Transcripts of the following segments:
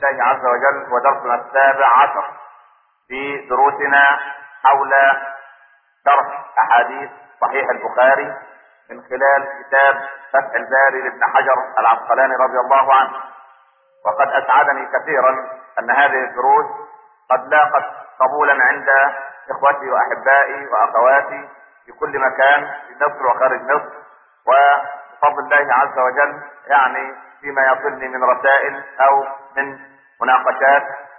الله عز وجل ودرسنا السابع عشر في دروسنا حول شرح احاديث صحيح البخاري من خلال كتاب فتح الباري لابن حجر العسقلاني رضي الله عنه وقد اسعدني كثيرا ان هذه الدروس قد لاقت قبولا عند اخوتي واحبائي واخواتي في كل مكان في مصر وخارج مصر وبفضل الله عز وجل يعني فيما يصلني من رسائل او من مناقشات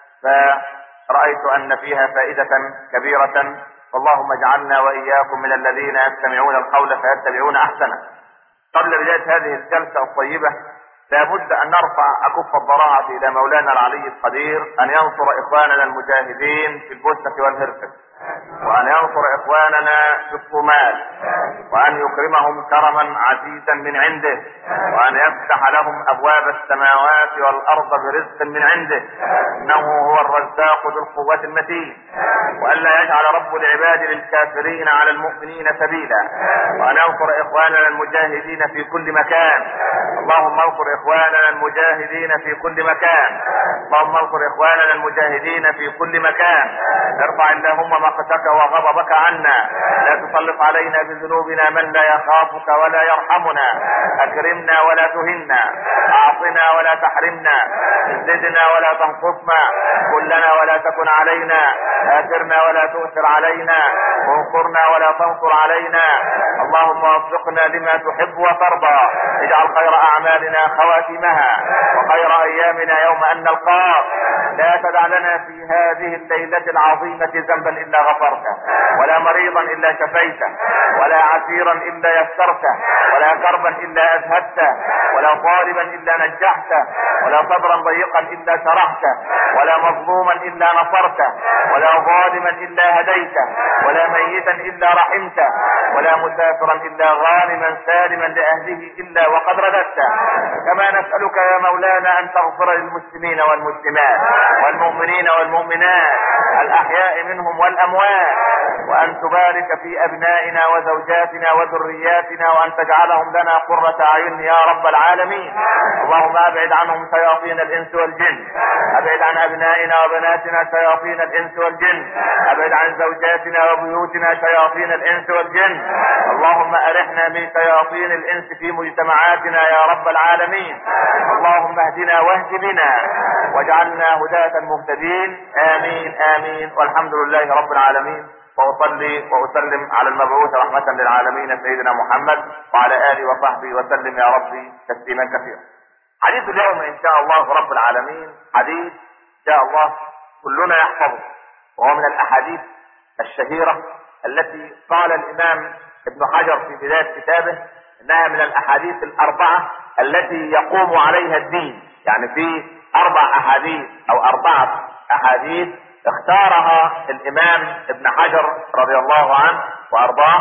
فرأيت ان فيها فائدة كبيرة اللهم اجعلنا واياكم من الذين يستمعون القول فيتبعون احسنه قبل بداية هذه الجلسة الطيبة لابد ان نرفع اكف الضراعة الى مولانا العلي القدير ان ينصر اخواننا المجاهدين في البوسنة والهرسك وان ينصر اخواننا في الصومال وان يكرمهم كرما عزيزا من عنده وان يفتح لهم ابواب السماوات والارض برزق من عنده انه هو الرزاق ذو القوة المتين والا يجعل رب العباد للكافرين على المؤمنين سبيلا وان ينصر اخواننا المجاهدين في كل مكان اللهم انصر اخواننا المجاهدين في كل مكان اللهم انصر اخواننا المجاهدين في كل مكان ارفع اللهم مقتك وغضبك عنا لا تسلط علينا بذنوبنا من لا يخافك ولا يرحمنا اكرمنا ولا تهنا اعطنا ولا تحرمنا زدنا ولا تنقصنا كلنا ولا تكن علينا اثرنا ولا تؤثر علينا وانصرنا ولا تنصر علينا اللهم وفقنا لما تحب وترضى اجعل خير اعمالنا خواتمها وخير ايامنا يوم ان نلقاك لا تدع لنا في هذه الليلة العظيمة ذنبا الا غفرته ولا مريضا الا شفيته ولا عسيرا الا يسرته ولا كربا الا اذهبته ولا طالبا الا نجحته ولا صدرا ضيقا الا شرحته ولا مظلوما الا نصرته ولا ظالما الا هديته ولا ميتا الا رحمته ولا مسافرا الا غانما سالما لاهله الا وقد رددته كما نسألك يا مولانا ان تغفر للمسلمين والمسلمات والمؤمنين والمؤمنات الاحياء منهم والاموات وان تبارك في ابنائنا وزوجاتنا وذرياتنا وان تجعلهم لنا قرة اعين يا رب العالمين اللهم ابعد عنهم شياطين الانس والجن ابعد عن ابنائنا وبناتنا شياطين الانس والجن ابعد عن زوجاتنا وبيوتنا شياطين الانس والجن اللهم ارحنا من شياطين الانس في مجتمعاتنا يا رب العالمين اللهم اهدنا واهد بنا واجعلنا هداة مهتدين امين امين والحمد لله رب العالمين واصلي واسلم على المبعوث رحمة للعالمين سيدنا محمد وعلى اله وصحبه وسلم يا ربي تسليما كثيرا حديث اليوم ان شاء الله رب العالمين حديث ان شاء الله كلنا يحفظه وهو من الاحاديث الشهيرة التي قال الامام ابن حجر في بداية كتابه انها من الاحاديث الاربعة التي يقوم عليها الدين يعني في اربع احاديث او اربعة احاديث اختارها الامام ابن حجر رضي الله عنه وارضاه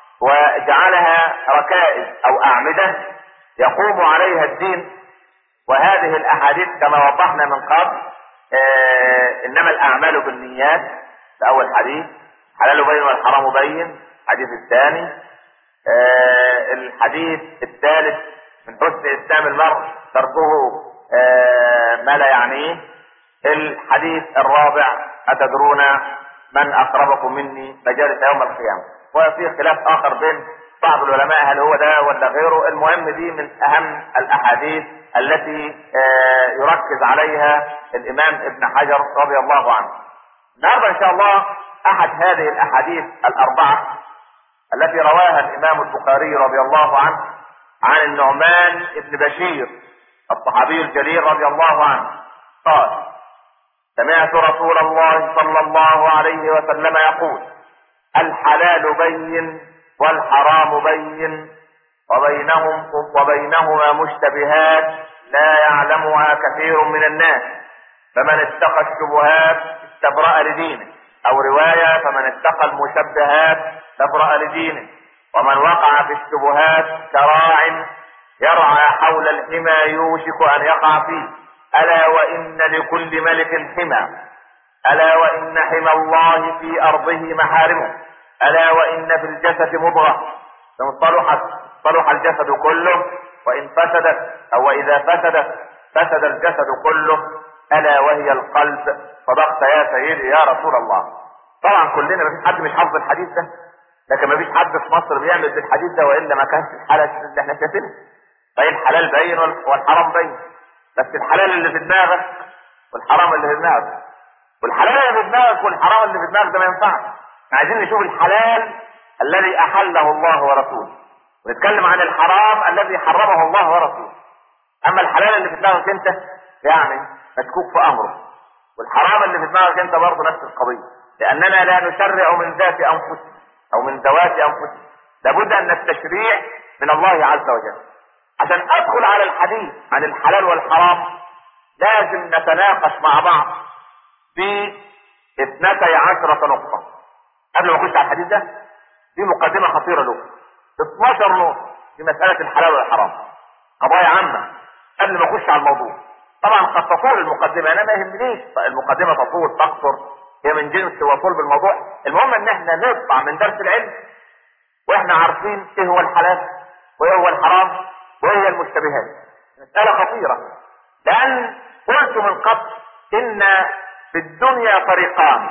وجعلها ركائز او اعمدة يقوم عليها الدين وهذه الاحاديث كما وضحنا من قبل آه انما الاعمال بالنيات ده اول حديث حلال بين والحرام بين الحديث الثاني آه الحديث الثالث من حسن اسلام المرء تركه آه ما لا يعنيه الحديث الرابع اتدرون من اقربكم مني مجالس يوم القيامه وفي خلاف اخر بين بعض العلماء هل هو ده ولا غيره المهم دي من اهم الاحاديث التي آه يركز عليها الامام ابن حجر رضي الله عنه النهارده ان شاء الله احد هذه الاحاديث الاربعه التي رواها الامام البخاري رضي الله عنه عن النعمان بن بشير الصحابي الجليل رضي الله عنه قال سمعت رسول الله صلى الله عليه وسلم يقول الحلال بين والحرام بين وبينهم وبينهما مشتبهات لا يعلمها كثير من الناس فمن اتقى الشبهات استبرأ لدينه او رواية فمن اتقى المشبهات استبرأ لدينه ومن وقع في الشبهات كراع يرعى حول الحمى يوشك ان يقع فيه الا وان لكل ملك حمى الا وان حمى الله في ارضه محارمه الا وان في الجسد مضغه فان صلحت صلح الجسد كله وان فسدت او اذا فسدت فسد الجسد كله الا وهي القلب صدقت يا سيدي يا رسول الله طبعا كلنا مفيش حد مش حافظ الحديث ده لكن مفيش حد في مصر بيعمل بالحديث ده والا ما كانش الحاله اللي احنا شايفينها طيب الحلال باين والحرام باين بس الحلال اللي في دماغك والحرام اللي في دماغك والحلال اللي في دماغك والحرام اللي في دماغك ده ما ينفعش عايزين نشوف الحلال الذي احله الله ورسوله ونتكلم عن الحرام الذي حرمه الله ورسوله اما الحلال اللي في دماغك انت يعني مشكوك في امره والحرام اللي في دماغك انت برضه نفس القضيه لاننا لا نشرع من ذات انفسنا او من ذوات انفسنا لابد ان التشريع من الله عز وجل عشان ادخل على الحديث عن الحلال والحرام لازم نتناقش مع بعض في اثنتي عشرة نقطة قبل ما اخش على الحديث ده دي مقدمة خطيرة له 12 نقطة في مسألة الحلال والحرام قضايا عامة قبل ما اخش على الموضوع طبعا قد تطول المقدمة انا ما يهمنيش المقدمة تطول تقصر هي من جنس وصول بالموضوع المهم ان احنا نطلع من درس العلم واحنا عارفين ايه هو الحلال وايه هو الحرام وايه هي المشتبهات مسألة خطيرة لان قلت من قبل ان في الدنيا طريقان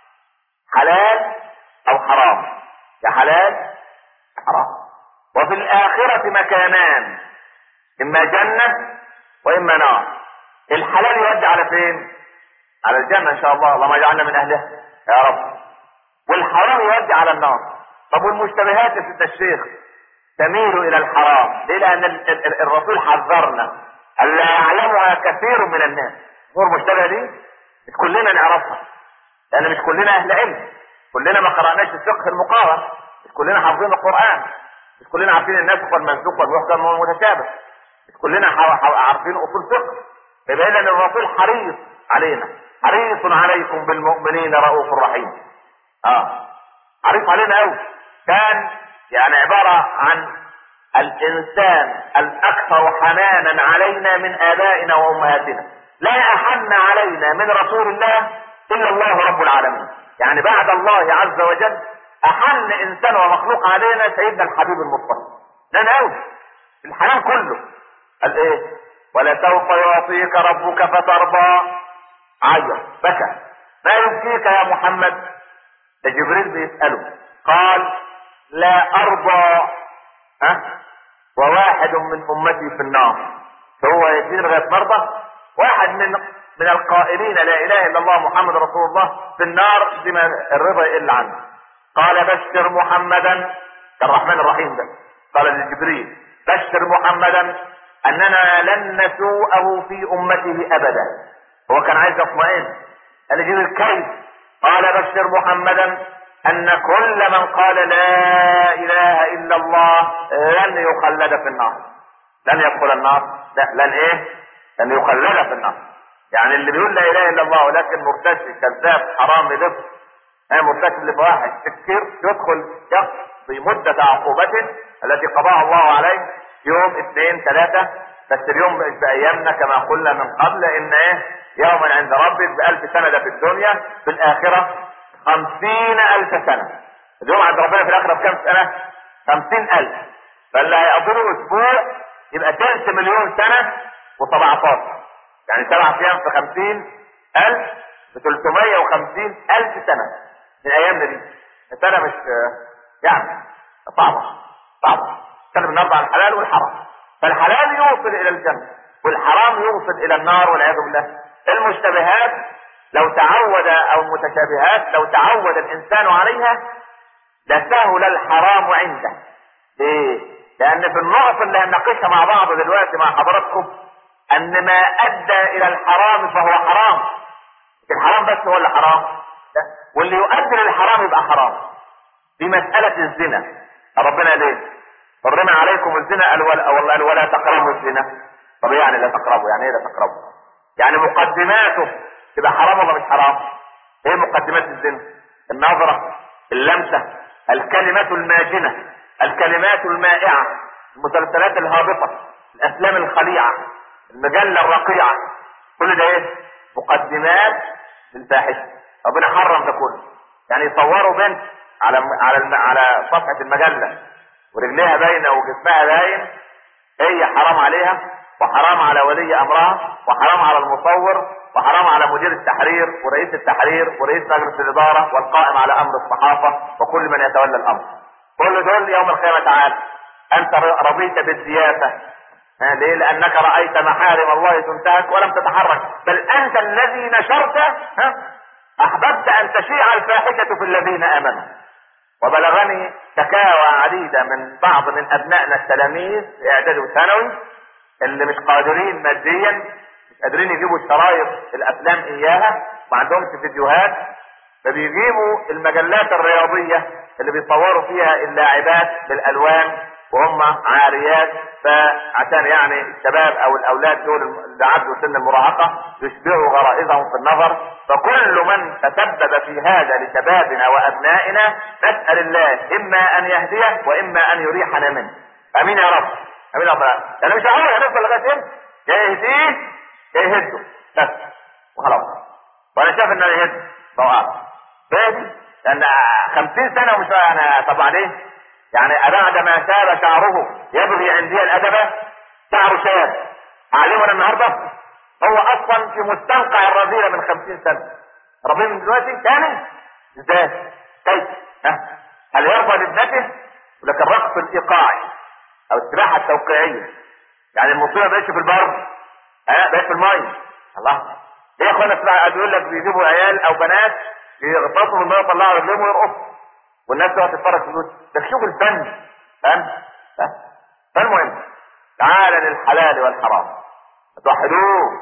حلال او حرام يا حلال يا حرام وفي الاخرة مكانان اما جنة واما نار الحلال يودي على فين على الجنة ان شاء الله اللهم اجعلنا من اهلها يا رب والحرام يودي على النار طب والمشتبهات في التشريخ تميل الى الحرام ليه لان الرسول حذرنا الا يعلمها كثير من الناس امور مشتبهه دي مش كلنا نعرفها لان مش كلنا اهل علم كلنا ما قراناش الفقه المقارن مش كلنا حافظين القران مش كلنا عارفين الناسخ والمنسوخ والمحكم والمتشابه مش كلنا عارفين اصول فقه يبقى اذا الرسول حريص علينا حريص عليكم بالمؤمنين رؤوف رحيم اه حريص علينا قوي كان يعني عبارة عن الانسان الاكثر حنانا علينا من ابائنا وامهاتنا لا احن علينا من رسول الله الا الله رب العالمين يعني بعد الله عز وجل احن انسان ومخلوق علينا سيدنا الحبيب المصطفى لان قوي الحنان كله قال ايه ولسوف يعطيك ربك فترضى عيط بكى ما يبكيك يا محمد ده جبريل بيسأله قال لا ارضى ها وواحد من امتي في النار فهو يدين لغايه مرضى واحد من من القائلين لا اله الا الله محمد رسول الله في النار بما الرضا يقل عنه قال بشر محمدا الرحمن الرحيم ده قال لجبريل بشر محمدا اننا لن نسوءه في امته ابدا هو كان عايز يطمئن قال جبريل كيف قال بشر محمدا ان كل من قال لا اله الا الله لن يخلد في النار لن يدخل النار لا لن ايه لن يخلد في النار يعني اللي بيقول لا اله الا الله ولكن مرتشي كذاب حرام لص مرتكب لفواحش تفكير يدخل يقضي مدة عقوبته التي قضاها الله عليه يوم اثنين ثلاثة بس اليوم مش بأيامنا كما قلنا من قبل إن إيه يوما عند ربك بألف سنة ده في الدنيا في الآخرة خمسين ألف سنة اليوم عند ربنا في الآخرة بكم سنة؟ خمسين ألف فاللي هيقضوا أسبوع يبقى تلت مليون سنة وسبعتاشر يعني سبع أيام في خمسين ألف ب 350 ألف سنة من أيامنا دي سنة مش يعني صعبة صعبة نتكلم النهارده عن الحلال والحرام فالحلال يوصل إلى الجنة والحرام يوصل إلى النار والعياذ بالله المشتبهات لو تعود أو المتشابهات لو تعود الإنسان عليها لسهل الحرام عنده ليه؟ لأن في النقط اللي هنناقشها مع بعض دلوقتي مع حضراتكم أن ما أدى إلى الحرام فهو حرام الحرام بس هو اللي حرام لا. واللي يؤدي للحرام يبقى حرام دي مسألة الزنا ربنا ليه حرم عليكم الزنا قال ولا والله قال ولا تقربوا الزنا طب يعني لا تقربوا يعني ايه لا تقربوا يعني مقدماته تبقى حرام ولا مش حرام ايه مقدمات الزنا النظرة اللمسة الكلمة الماجنة الكلمات المائعة المسلسلات الهابطة الافلام الخليعة المجلة الرقيعة كل ده ايه مقدمات للفاحشه ربنا حرم ده كله يعني يصوروا بنت على على الم... على صفحه المجله ورجليها باينه وجسمها باين هي حرام عليها وحرام على ولي امرها وحرام على المصور وحرام وزير التحرير ورئيس التحرير ورئيس مجلس الاداره والقائم على امر الصحافه وكل من يتولى الامر كل دول يوم القيامه تعالى انت رضيت بالسياسه ليه؟ لانك رايت محارم الله تنتهك ولم تتحرك بل انت الذي نشرت ها احببت ان تشيع الفاحشه في الذين امنوا وبلغني شكاوى عديده من بعض من ابنائنا التلاميذ في اعدادي وثانوي اللي مش قادرين ماديا مش قادرين يجيبوا شرايط الافلام اياها ما عندهمش فيديوهات فبيجيبوا المجلات الرياضيه اللي بيصوروا فيها اللاعبات بالالوان وهم عاريات فعشان يعني الشباب او الاولاد دول اللي عدوا سن المراهقه يشبعوا غرائزهم في النظر فكل من تسبب في هذا لشبابنا وابنائنا نسال الله اما ان يهديه واما ان يريحنا منه امين يا رب امين يا رب انا مش هقول هنفضل لغايه امتى يا يهديه يا يهده بس وخلاص وانا شايف ان انا يهد طبعا فادي لان 50 سنه ومش انا طب بعدين يعني بعد ما شاب شعره يبغي عندي الادب شعره شاب اعلمنا النهارده هو اصلا في مستنقع الرذيله من خمسين سنه ربنا من دلوقتي ثاني ازاي كيف ها هل يرضى لابنته ولكن الرقص الايقاعي او السباحه التوقيعيه يعني المصيبه بقتش في البر ها بقت في الميه الله ليه يا اخوانا اسمع بيقول لك بيجيبوا عيال او بنات يغطسوا في الميه يطلعوا رجليهم ويرقصوا والناس تقعد تتفرج في البيوت ده شغل فن فن فالمهم تعالى للحلال والحرام توحدوه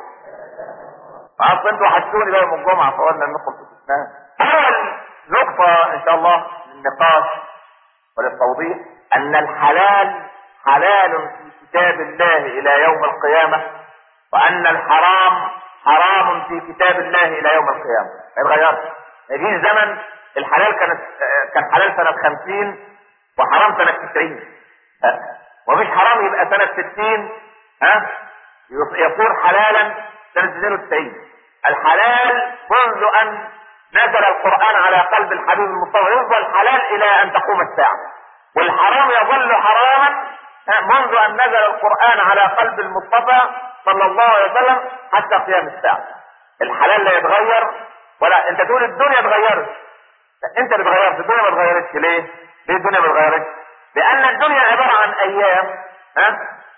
اصل انتوا وحشتوني بقى من الجمعه فقلنا ندخل في الاسلام اول نقطه ان شاء الله للنقاش وللتوضيح ان الحلال حلال في كتاب الله الى يوم القيامه وان الحرام حرام في كتاب الله الى يوم القيامه ما يتغيرش يجي زمن الحلال كانت كان حلال سنة خمسين وحرام سنة تسعين ومفيش حرام يبقى سنة ستين ها يصير حلالا سنة 92 الحلال منذ ان نزل القرآن على قلب الحبيب المصطفى يفضل حلال الى ان تقوم الساعة والحرام يظل حراما منذ ان نزل القرآن على قلب المصطفى صلى الله عليه وسلم حتى قيام الساعة الحلال لا يتغير ولا انت تقول الدنيا اتغيرت انت اللي اتغيرت الدنيا ما اتغيرتش ليه؟ ليه الدنيا ما اتغيرتش؟ لان الدنيا عباره عن ايام ها؟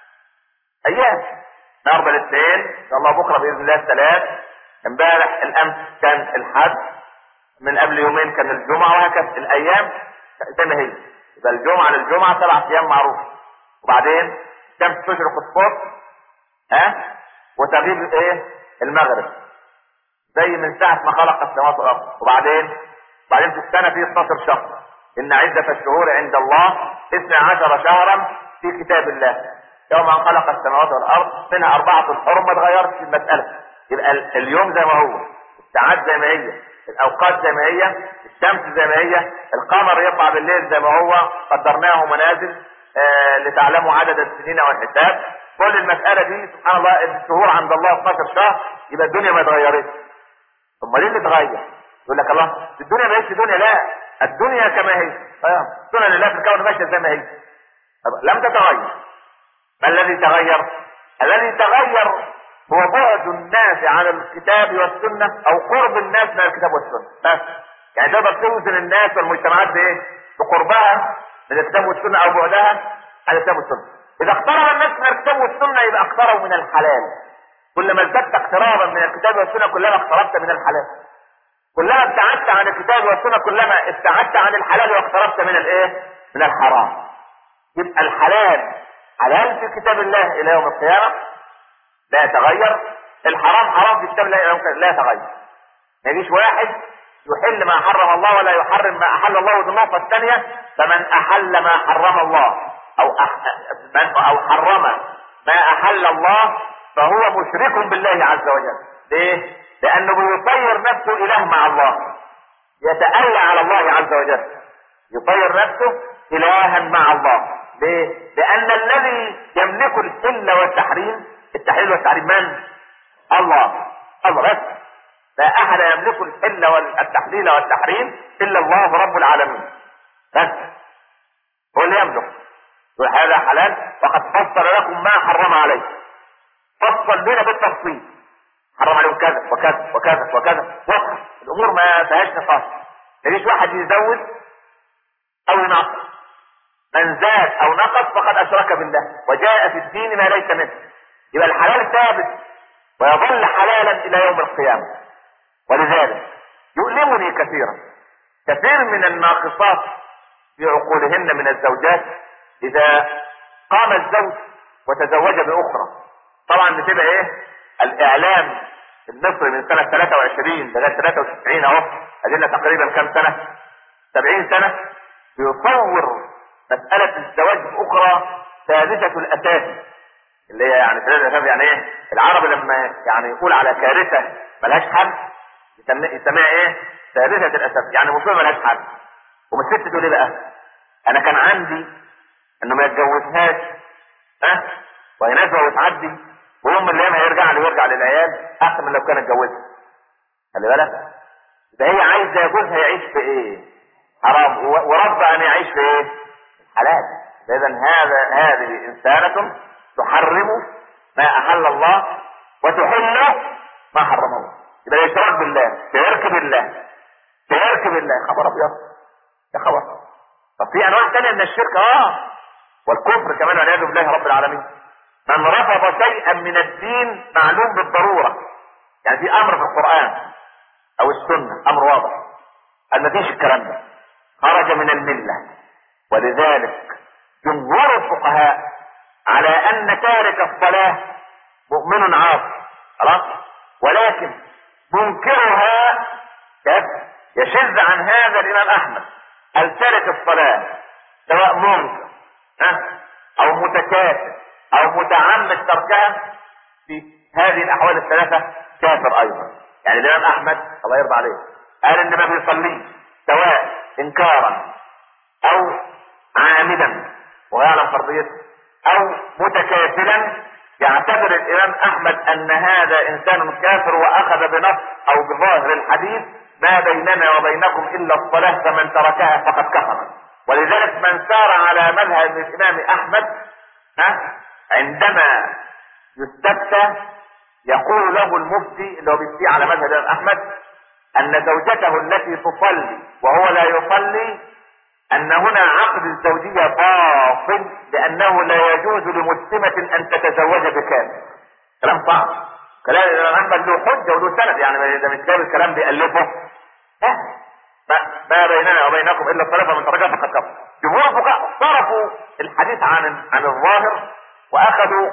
ايام النهارده الاثنين ان شاء الله بكره باذن الله الثلاث امبارح الامس كان الحد من قبل يومين كان الجمعه وهكذا الايام زي ما هي يبقى الجمعه للجمعه سبع ايام معروفه وبعدين الشمس تشرق الصبح ها وتغيب ايه؟ المغرب زي من ساعه ما خلق السماوات والارض وبعدين بعدين في السنة فيه 12 شهر إن عدة الشهور عند الله 12 شهرا في كتاب الله يوم أن خلق السماوات والأرض منها أربعة الحرم ما اتغيرش المسألة يبقى اليوم زي ما هو الساعات زي ما هي الأوقات زي ما هي الشمس زي ما هي القمر يطلع بالليل زي ما هو قدرناه منازل آه لتعلموا عدد السنين والحساب كل المسألة دي سبحان الله الشهور عند الله 12 شهر يبقى الدنيا ما اتغيرتش ثم ليه اللي اتغير؟ يقول لك الله الدنيا ما هيش دنيا لا الدنيا كما هي سنن الله في الكون ماشيه زي ما هي لم تتغير ما الذي تغير الذي تغير هو بعد الناس عن الكتاب والسنه او قرب الناس من الكتاب والسنه بس يعني تقدر توزن الناس والمجتمعات بايه بقربها من الكتاب والسنه او بعدها عن الكتاب والسنه اذا اقترب الناس من الكتاب والسنه يبقى اقتربوا من الحلال كلما ازددت اقترابا من الكتاب والسنه كلما اقتربت من الحلال كلما ابتعدت عن الكتاب والسنه كلما ابتعدت عن الحلال واقتربت من الايه؟ من الحرام. يبقى الحلال حلال في كتاب الله الى يوم القيامه لا يتغير، الحرام حرام في كتاب الله الى يوم القيامه لا يتغير. ما يجيش واحد يحل ما حرم الله ولا يحرم ما احل الله دي النقطه الثانيه فمن احل ما حرم الله او أح... من او حرم ما احل الله فهو مشرك بالله عز وجل. ليه؟ لانه بيطير نفسه اله مع الله يتألى على الله عز وجل يطير نفسه الها مع الله ليه؟ لان الذي يملك الحل والتحريم التحليل والتحريم من؟ الله الله بس لا احد يملك الحل والتحليل والتحريم الا الله رب العالمين بس هو اللي يملك يقول هذا حلال وقد فصل لكم ما حرم عليه فصل لنا بالتفصيل حرم عليهم كذا وكذا وكذا وكذا وقف الامور ما فيهاش نقاش ما واحد يزود او ينقص من زاد او نقص فقد اشرك بالله وجاء في الدين ما ليس منه يبقى الحلال ثابت ويظل حلالا الى يوم القيامه ولذلك يؤلمني كثيرا كثير من الناقصات في عقولهن من الزوجات اذا قام الزوج وتزوج باخرى طبعا بتبقى ايه الاعلام المصري من سنة 23 لغاية 93 اهو ادينا تقريبا كم سنة 70 سنة بيصور مسألة الزواج بأخرى ثالثة الأساس اللي هي يعني ثالثة الأساس يعني ايه العرب لما يعني يقول على كارثة ملهاش حل يسميها ايه ثالثة الأساس يعني مصيبة ملهاش حل ومن الست تقول ايه بقى انا كان عندي انه ما يتجوزهاش ها أه؟ ويناسبها وتعدي ويوم من الايام هيرجع لي ويرجع للعيال احسن من لو كان اتجوزها خلي بالك ده هي عايزه جوزها يعيش في ايه حرام ورب ان يعيش في ايه حلال اذا هذا هذه انسانه تحرم ما احل الله وتحل ما حرم الله يبقى يشرك بالله شرك بالله شرك بالله خبر ابيض يا خبر طب في انواع ثانيه من الشرك اه والكفر كمان والعياذ بالله رب العالمين من رفض شيئا من الدين معلوم بالضروره يعني في امر في القران او السنه امر واضح قال ما فيش الكلام ده خرج من المله ولذلك جمهور الفقهاء على ان تارك الصلاه مؤمن عاصي خلاص ولكن منكرها يشذ عن هذا الامام احمد الترك الصلاه سواء منكر ها او متكاسل او متعمد تركها في هذه الاحوال الثلاثه كافر ايضا يعني الامام احمد الله يرضى عليه قال ان ما بيصليش سواء انكارا او عامدا ويعلم فرضيته او متكاسلا يعتبر الامام احمد ان هذا انسان كافر واخذ بنص او بظاهر الحديث ما بيننا وبينكم الا الصلاه فمن تركها فقد كفر ولذلك من سار على مذهب الامام احمد ها عندما يستفتى يقول له المفتي اللي هو بيفتي على مذهب الامام احمد ان زوجته التي تصلي وهو لا يصلي ان هنا عقد الزوجية باطل لانه لا يجوز لمسلمة ان تتزوج بكامل كلام صعب كلام الامام احمد له حجة وله سند يعني ده مش جايب الكلام بيألفه ما, ما بيننا وبينكم الا الصلاة فمن تركها فقد كفر جمهور الفقهاء صرفوا الحديث عن عن الظاهر واخذوا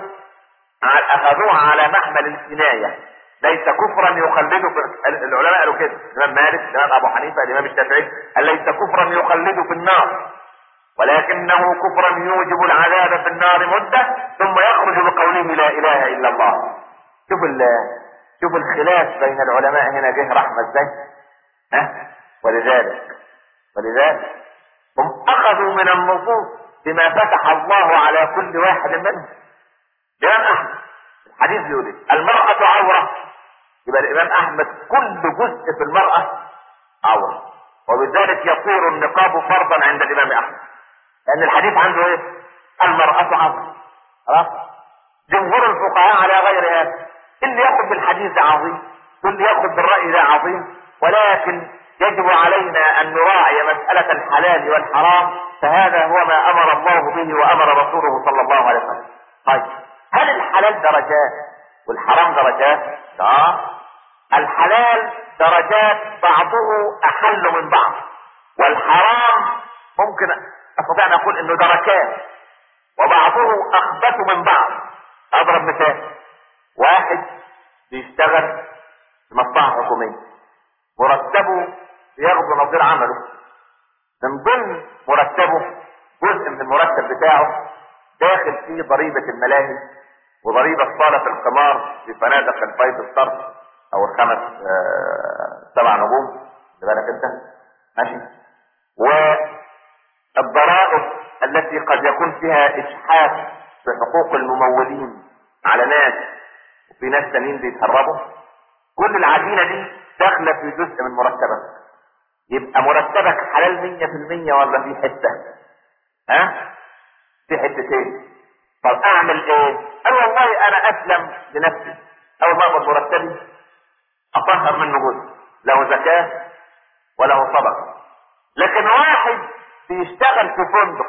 اخذوها على محمل الكناية ليس كفرا يخلده في العلماء قالوا كده الامام مالك الامام ابو حنيفه الامام الشافعي قال ليس كفرا يخلده في النار ولكنه كفرا يوجب العذاب في النار مده ثم يخرج بقوله لا اله الا الله شوف شوف الخلاف بين العلماء هنا جه رحمه ازاي ها ولذلك ولذلك هم اخذوا من النصوص بما فتح الله على كل واحد منهم الامام احمد الحديث بيقول ايه المرأة عورة يبقى الامام احمد كل جزء في المرأة عورة وبذلك يصير النقاب فرضا عند الامام احمد لان الحديث عنده ايه المرأة عورة خلاص جمهور الفقهاء على غير هذا اللي ياخذ بالحديث ده عظيم واللي ياخذ بالرأي ده عظيم ولكن يجب علينا ان نراعي مسألة الحلال والحرام فهذا هو ما امر الله به وامر رسوله صلى الله عليه وسلم طيب هل الحلال درجات والحرام درجات اه الحلال درجات بعضه احل من بعض والحرام ممكن استطيع ان اقول انه دركات وبعضه اخبث من بعض اضرب مثال واحد بيشتغل في مصلحه حكوميه مرتبه بياخده نظير عمله من ضمن مرتبه جزء من المرتب بتاعه داخل فيه ضريبة الملاهي وضريبة صالة القمار في فنادق الفايف ستار او الخمس آه سبع نجوم بالك انت ماشي والضرائب التي قد يكون فيها اشحاف في حقوق الممولين على ناس وفي ناس تانيين بيتهربوا كل العجينة دي داخلة في جزء من مرتبك يبقى مرتبك حلال مية في المية ولا في حتة ها في حتتين طب اعمل ايه قال والله انا اسلم لنفسي اول ما اقبض مرتبي اطهر منه جزء له زكاه وله صدقه لكن واحد بيشتغل في فندق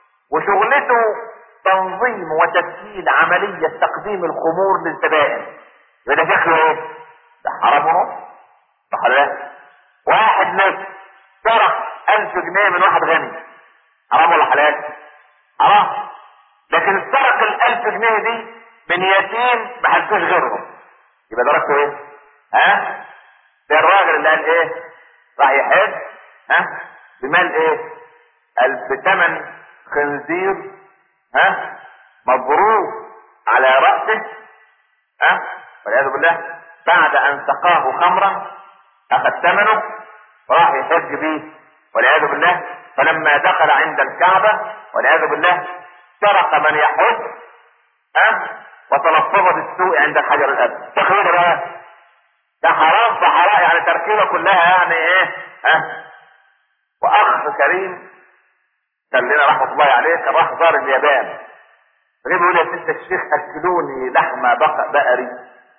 وشغلته تنظيم وتسهيل عملية تقديم الخمور للزبائن يبقى ده شكله ايه؟ ده حرام ونص صح ولا لا؟ واحد نفس سرق ألف جنيه من واحد غني حرام ولا حلال؟ حرام لكن سرق الألف جنيه دي من يتيم ما حدش غيرهم يبقى درجته ايه؟ ها؟ ده الراجل اللي قال ايه؟ راح يحج ها؟ بمال ايه؟ قال بثمن خنزير ها؟ مبروك على رأسه ها؟ والعياذ بالله بعد ان سقاه خمرا اخذ ثمنه وراح يحج به والعياذ بالله فلما دخل عند الكعبة والعياذ بالله سرق من يحج ها وتلفظ بالسوء عند الحجر الاسود تخيل بقى ده حرام فحرام يعني تركيبه كلها يعني ايه ها واخ كريم كان لنا رحمه الله عليه كان راح زار اليابان فجاي بيقول يا ست الشيخ اكلوني لحمه بق- بقري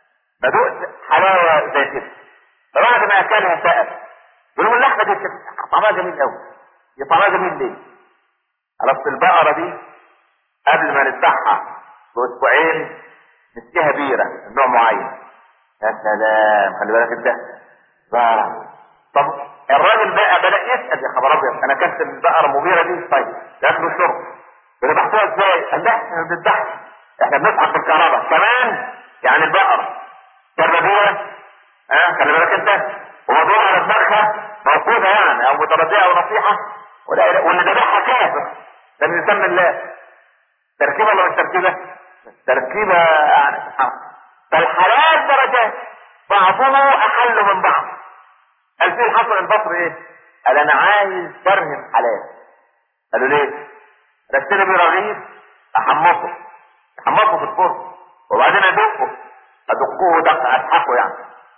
بدقت حلاوه زي كده فبعد ما اكلها سال بيقول له اللحمه دي كانت طعمها جميل قوي هي طعمها جميل ليه؟ على اصل البقره دي قبل ما نذبحها باسبوعين نسقيها بيره من نوع معين يا سلام خلي بالك انت بقى. طب الراجل بقى بدا يسال يا خبر ابيض انا كلت البقره مبيره دي طيب اكل وشرب ذبحتوها ازاي؟ قال لا احنا ما بنذبحش احنا بنسحب بالكهرباء كمان يعني البقره كربوره ها خلي بالك انت وموضوع على دماغها موقوفه يعني او مترديه او نصيحه ولا واللي ذبحها كافر ده من يسمى الله تركيبه ولا مش تركيبه؟ تركيبه يعني سبحان الله. فالحلال درجات بعضه احل من بعض قال فيه الحسن البصري ايه؟ قال انا عايز درهم حلال قالوا ليه؟ رسل لي رغيف احمصه احمصه في الفرن وبعدين ادقه ادقه دق اسحقه يعني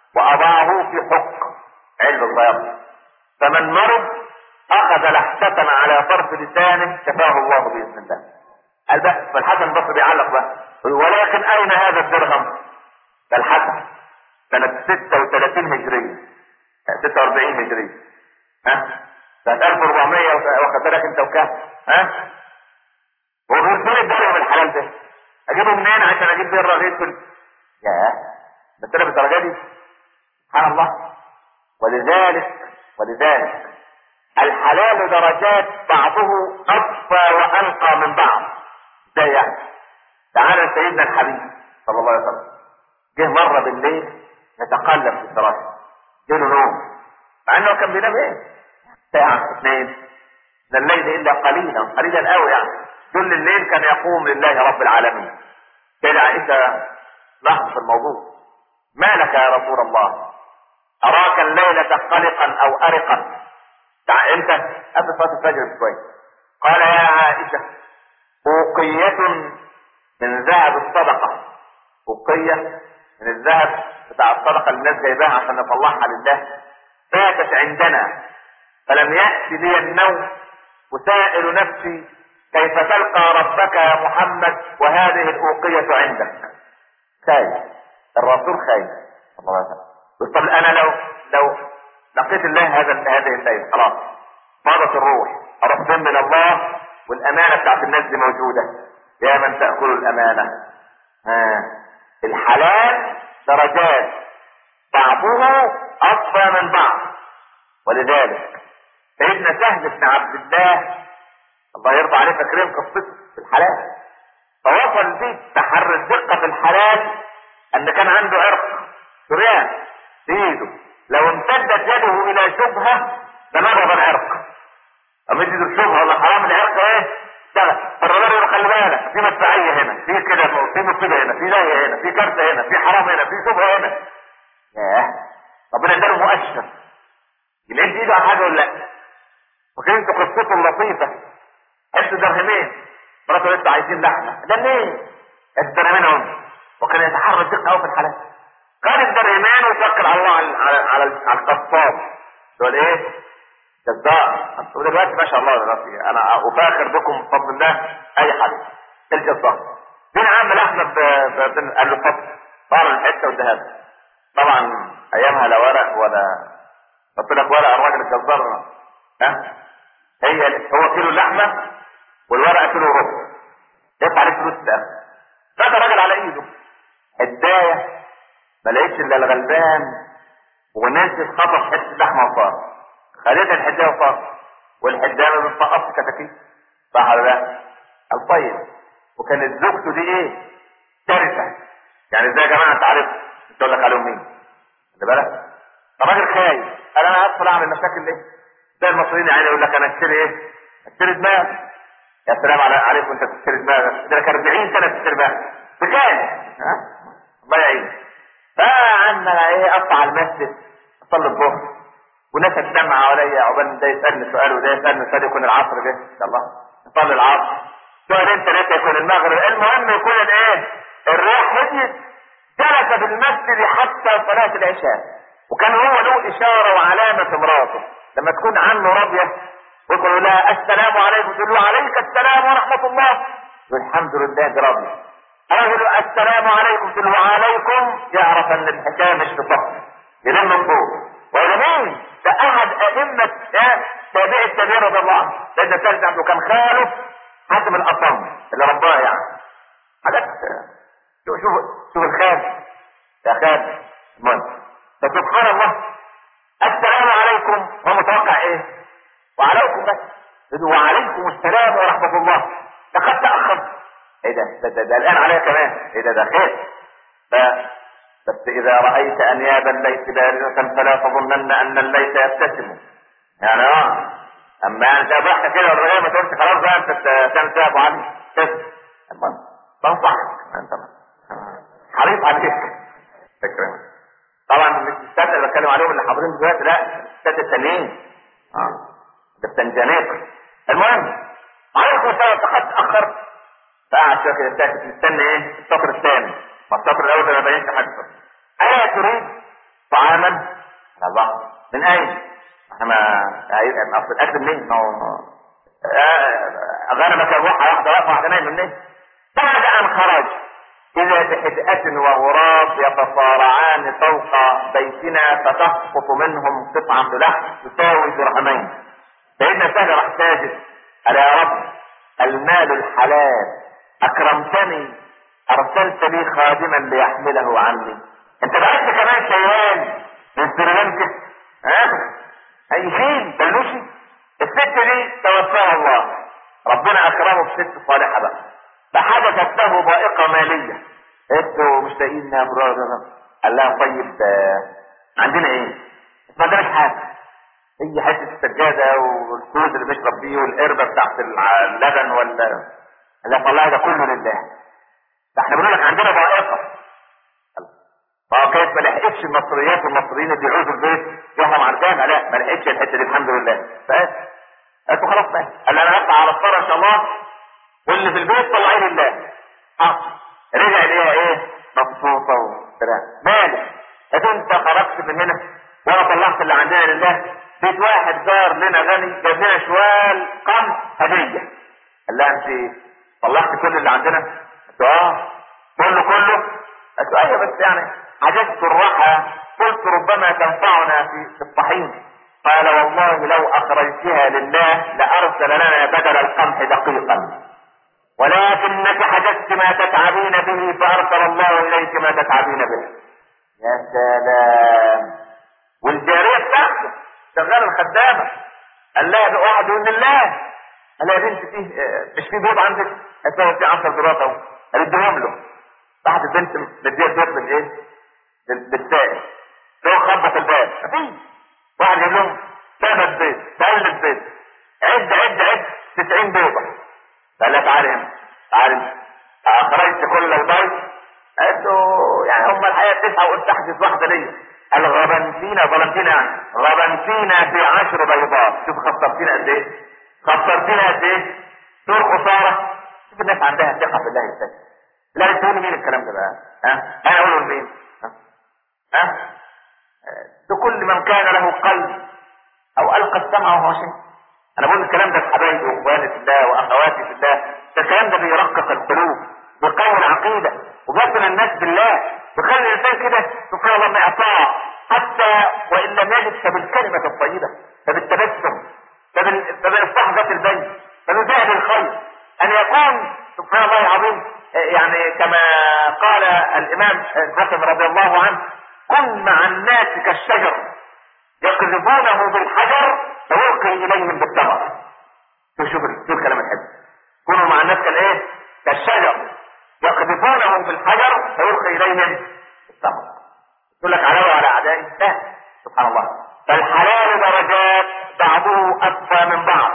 واضعه في حق علبه صغيره فمن مرض اخذ لحسة على طرف لسانه شفاه الله باذن الله قال بقى فالحسن البصري بيعلق بقى يقول ولكن اين هذا الدرهم؟ ده الحسن سنة 36 هجرية 46 هجرية ها سنة 1400 واخد بالك انت وكام ها هو بيقول فين الدرهم الحلال ده؟ اجيبه منين عشان اجيب بيه الرغيف كله؟ يا بس انا بالدرجة دي سبحان الله ولذلك ولذلك الحلال درجات بعضه اصفى وانقى من بعض ده يعني تعالى سيدنا الحبيب صلى الله عليه وسلم جه مرة بالليل يتقلب في الفراش جاله نوم مع انه كان بينام ايه ساعة اثنين من الليل الا قليلا قليلا قوي يعني كل الليل كان يقوم لله رب العالمين كان عائشة لاحظ الموضوع ما لك يا رسول الله اراك الليلة قلقا او ارقا تع- انت قبل صلاة الفجر بشوية قال يا عائشة أوقية من ذهب الصدقة أوقية من الذهب بتاع الصدقة اللي الناس جايباها عشان نطلعها لله فاتت عندنا فلم يأتي لي النوم أسائل نفسي كيف تلقى ربك يا محمد وهذه الأوقية عندك خايف الرسول خايف صلى الله عليه وسلم يقول طب أنا لو لو لقيت الله هذا هذه الليل خلاص فاضت الروح أروح فين من الله والأمانة بتاعت الناس دي موجودة يا من تأكل الأمانة ها الحلال درجات بعضه أصفى من بعض ولذلك سيدنا سهل بن عبد الله الله يرضى عليه فاكرين قصته في الحلال فوصل بيه تحري الدقة في الحلال ان كان عنده عرق سريان في ايده لو امتدت يده الى شبهة لنبض العرق اما يجي الشبهة ولا حرام العرق ايه اشتغل فالرجال يقول خلي بالك في مدفعية هنا في كده في مصيبة هنا في لاهية هنا في كارثة هنا في حرام هنا في شبهة هنا ياه ربنا اداله مؤشر يمد ايده على حاجة ولا لا فاكرين انتوا قصته اللطيفة عشت درهمين مراته لسه عايزين لحمة ده ليه؟ الدرهمين اهم وكان يتحرى الدقة قوي في الحلال كان الدرهمين وتوكل على الله على على على, على القصاب دول ايه؟ جزار انتوا دلوقتي ما شاء الله دلوقتي انا افاخر بكم بفضل الله اي حد الجزار مين عامل احمد ب- ب- بن- قال له اتفضل طار الحته والذهب طبعا ايامها لا ورق ولا قلت لك ورق الراجل الجزار ها هي هو كيلو لحمه والورقه كيلو وربع يدفع عليك فلوس ده فات الراجل على ايده الدايه ما لقيتش الا الغلبان ونزل خطف حته لحمه وصار خدتها الحدايه وصار والحدايه ما بتسقطش كتاكيت صح ولا لا؟ قال طيب وكانت زوجته دي ايه؟ شرسه يعني ازاي يا جماعه انت عارف مش اقول لك عليهم مين؟ خد بالك؟ الراجل خايف قال انا هدخل اعمل مشاكل ليه؟ زي المصريين يعني يقول لك انا اشتري ايه؟ اشتري دماغ يا سلام على عليك وانت بتشتري دماغ ده لك 40 سنه بتشتري دماغ بكام؟ ها؟ الله يعينك فعندنا ايه اطلع المسجد اصلي الظهر والناس تجمع حواليا عقبال ده يسالني سؤال وده يسالني سؤال يكون العصر جه ان شاء الله نصلي العصر سؤالين ثلاثه يكون المغرب المهم يكون الايه؟ الريح هديت جلس في المسجد حتى صلاه العشاء وكان هو له اشاره وعلامه مراته لما تكون عنه راضيه يقول لها السلام عليكم تقول له عليك السلام ورحمه الله يقول الحمد لله دي راضيه رجل السلام عليكم تقول له عليكم يعرف ان الحكايه مش في صف يلم من فوق وإذا مين؟ ده أحد أئمة تابع التابعين رضي الله عنه لأن الثالث عنده كان خاله حاتم الأصم اللي رباه يعني حاجات شوف شوف شوف الخال يا خال المهم فسبحان الله السلام عليكم هو متوقع ايه؟ وعليكم بس وعليكم السلام ورحمة الله لقد تأخر ايه ده ده, ده, ده الآن عليا كمان ايه ده ده خير ف بس إذا رأيت أنياب الليث باردة فلا تظنن أن الليث يبتسم يعني اه أما أنت ضحك كده ولا ما تقولش خلاص بقى أنت تنسى أبو علي تسلم المهم بنصحك أنت حريص عليك فكرة طبعا مش الستة اللي بتكلم عليهم اللي حاضرين دلوقتي لا الستة التانيين اه ده التنجانيق المهم عليكم السلام قد تأخر فقعد شوية كده ساكت مستني ايه السطر الثاني ما السطر الاول ده ما بينش حاجه الا تريد طعاما الله من اين؟ احنا ما اصل الاكل منين؟ ما هو غنمك الروح واحده واقفه واحده نايم منين؟ بعد ان خرج إذا بحدأة وغراب يتصارعان فوق بيتنا فتسقط منهم قطعة لحم تساوي درهمين. سيدنا سهل راح ساجد قال يا رب المال الحلال أكرمتني ارسلت لي خادما ليحمله عني انت بعت كمان شيئان من سريلانكا ها اي شيء بلوشي الست دي توفاها الله ربنا اكرمه بست صالحه بقى فحدثت له ضائقه ماليه انتوا مش لاقيين يا قال لها طيب عندنا ايه؟ ما عندناش حاجه هي حته السجاده والكوز اللي بيشرب بيه والقربه بتاعت اللبن ولا لا طلع ده كله لله ده احنا بنقول لك عندنا ضائقه اه كانت ما لحقتش المصريات والمصريين اللي يعوزوا البيت يهرم عرجانها لا ما لحقتش الحته دي الحمد لله فقال قالت خلاص بقى قال انا هطلع على الصلاه ان شاء الله واللي في البيت طلعيه لله اه رجع ليها ايه مبسوطه وسلام مالك قالت انت خرجت من هنا وانا طلعت اللي عندنا لله بيت واحد جار لنا غني جاب لنا شوال قمح هديه قال لها انت طلعت كل اللي عندنا اه كله كله قلت ايوه بس يعني عجزت الراحة قلت ربما تنفعنا في الطحين قال والله لو اخرجتها لله لارسل لنا بدل القمح دقيقا ولكنك حجزت ما تتعبين به فارسل الله اليك ما تتعبين به يا سلام والجارية بتاعته شغالة الخدامة قال لها بقعد يقول لله قال لها يا بنت فيه مش في بيض عندك؟ قالت له في 10 بيضات اهو قال اديهم له راحت البنت مديها البيض بالايه؟ بالسائل لو خبط الباب مفيش واحد يقول لهم ثلاث بيض ثلاث بيض عد عد عد 90 بيضة قال لها تعالى هنا تعالى هنا اخرجت كل البيض قالت له يعني هم الحقيقه تسعه وقلت احجز واحده ليا قال غبنتينا ظلمتينا يعني غبنتينا في عشر بيضات شوف خسرتينا قد ايه خسرتينا قد ايه دور خساره شوف الناس عندها ثقه في الله ازاي لا تقول مين الكلام ده بقى ها انا اقوله لمين ها ها لكل من كان له قلب او القى السمع وهو شيء انا بقول الكلام ده لحبايبي واخواني في الله واخواتي في الله ده الكلام ده بيرقق القلوب بيقوي العقيده وبيصل الناس بالله بيخلي الانسان كده سبحان الله معطاء حتى وان لم يجد فبالكلمه الطيبه فبالتبسم فبالاصلاح ذات البين فبفعل الخير ان يكون سبحان الله العظيم يعني كما قال الامام الحسن رضي الله عنه كن مع الناس كالشجر يقذفونه بالحجر فيلقي اليهم بالثمر شوف شوف شوف الكلام الحلو كونوا مع الناس كالايه كالشجر يقذفونه بالحجر فيلقي اليهم بالثمر يقول لك علاوه على اعدائي لا سبحان الله فالحلال درجات بعضه اقوى من بعض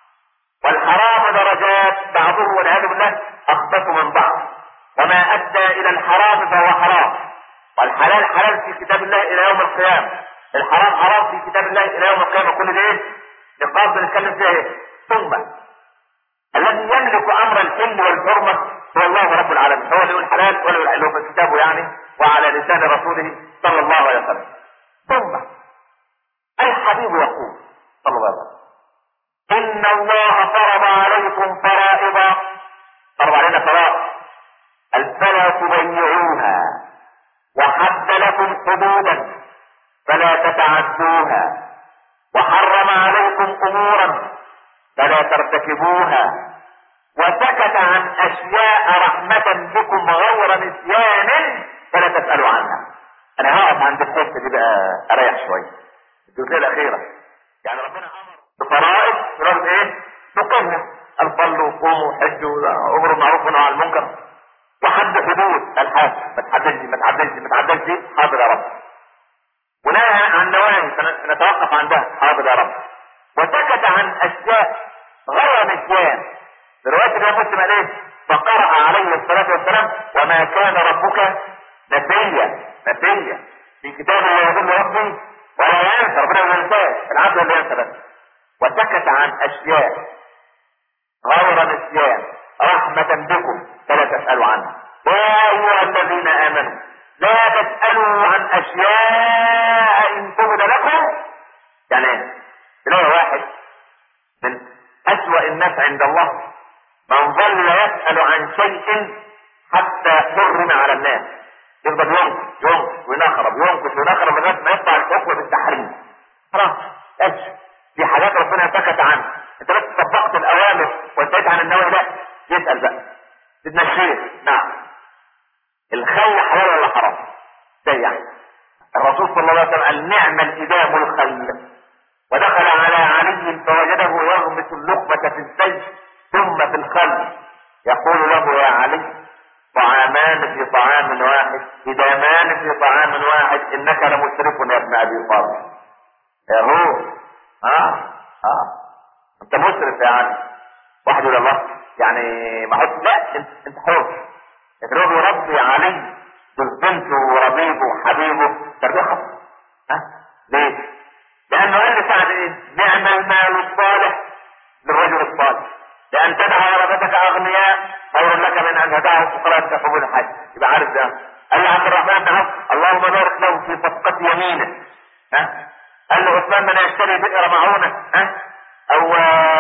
والحرام درجات بعضه والعياذ بالله اخبث من بعض وما ادى الى الحرام فهو حرام والحلال حلال في كتاب الله الى يوم القيامه الحرام حرام في كتاب الله الى يوم القيامه كل ده ايه نقاط بنتكلم فيها ايه ثم الذي يملك امر الحل والحرمه هو الله رب العالمين هو اللي يقول حلال ولا يقول حلال في كتابه يعني وعلى لسان رسوله صلى الله عليه وسلم ثم الحبيب يقول صلى الله عليه وسلم ان الله فرض عليكم فرائض فرض علينا فرائض فلا تضيعوها وحد لكم حدودا فلا تتعدوها وحرم عليكم امورا فلا ترتكبوها وسكت عن اشياء رحمة بكم غير نسيان فلا تسألوا عنها انا هقف عند الحتة دي بقى اريح شوية الجزئية الاخيرة يعني ربنا امر بفرائض فرائض ايه تقيمها الصلوا وقوموا وحجوا امروا بالمعروف ونهوا عن المنكر وحد حدود الحاج ما تحددش ما تحددش ما تحددش حاضر يا رب ونهى عن نواهي فنتوقف عندها حاضر يا رب وسكت عن اشياء غير نسيان في روايه الامام مسلم قال ايه فقرأ عليه الصلاة والسلام وما كان ربك نسيا نسيا في كتاب لا يضل ربي ولا ينسى ربنا ما ينساش العبد اللي ينسى بس وسكت عن اشياء غير نسيان رحمة بكم فلا تسألوا عنها يا أيها الذين آمنوا لا تسألوا عن أشياء إن تبد لكم يعني ايه؟ تلاقي واحد من أسوأ الناس عند الله من ظل يسأل عن شيء حتى حرم على الناس يفضل ينكش ينكش وينخرب ينكش وينخرب لغايه ما يطلع الحكم بالتحريم خلاص ايش في حاجات ربنا سكت عنها انت بس طبقت الاوامر وانتهيت عن النواهي لا يسال بقى سيدنا الشيخ نعم الخل حلال ولا حرام ازاي يعني الرسول صلى الله عليه وسلم قال نعم الادام الخل ودخل على علي فوجده يغمس اللقمة في الزيت ثم في الخل يقول له يا علي طعامان في طعام واحد إدامان في طعام واحد إنك لمسرف يا ابن أبي طالب يا هو اه اه انت مسرف يا علي واحد يقول الله يعني ما حد لا انت انت حر لكن هو بيربي علي بنته وربيبه وحبيبه تربيه خطأ ها ليه؟ لانه قال لسعد ايه؟ نعم المال الصالح للرجل الصالح لان تدع ورثتك اغنياء خير لك من ان تدعهم فقراء تحبون الحج يبقى عارف ده قال له عبد الرحمن بن عوف اللهم بارك له في صفقة يمينه ها قال له عثمان من يشتري بئر معونة ها او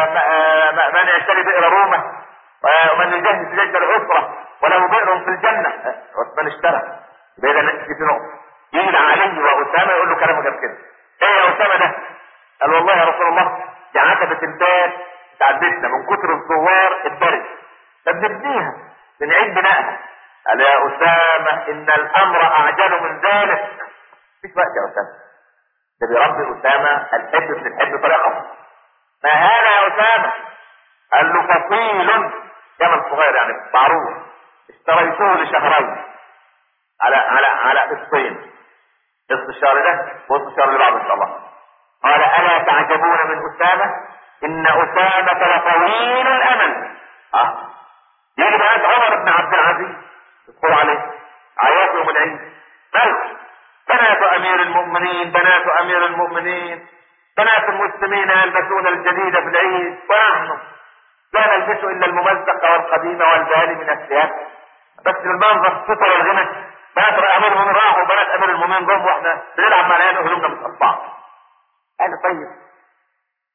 من يشتري بئر رومة ومن يجهز جيش العسرة وله بئر في الجنة عثمان اشترى يبقى اذا في نقطة يجي علي واسامة يقول له كلام غير كده ايه يا اسامة ده قال والله يا رسول الله دي عتبة الباب تعدتنا من كتر الزوار اتبرد فبنبنيها بنعيد بنائها قال يا اسامة ان الامر اعجل من ذلك مفيش وقت يا اسامة ده بيربي اسامة الحب بن الحب طريقه ما هذا يا اسامة قال له فصيل جمل صغير يعني معروف اشتريته لشهرين على على على قسطين قسط الشهر ده وقسط الشهر اللي بعده ان شاء الله قال الا تعجبون من اسامه ان اسامه لطويل الامل اه يجي بقى عمر بن عبد العزيز يدخل عليه عياط يوم العيد مالك بنات امير المؤمنين بنات امير المؤمنين بنات المسلمين يلبسون الجديد في العيد ونحن لا نلبس الا الممزق والقديم والبالي من الثياب بس المنظر ستر الغنى بنات امير المؤمنين راحوا وبنات امير المؤمنين جم واحنا بنلعب مع العيال وهلمنا متقطعه قال طيب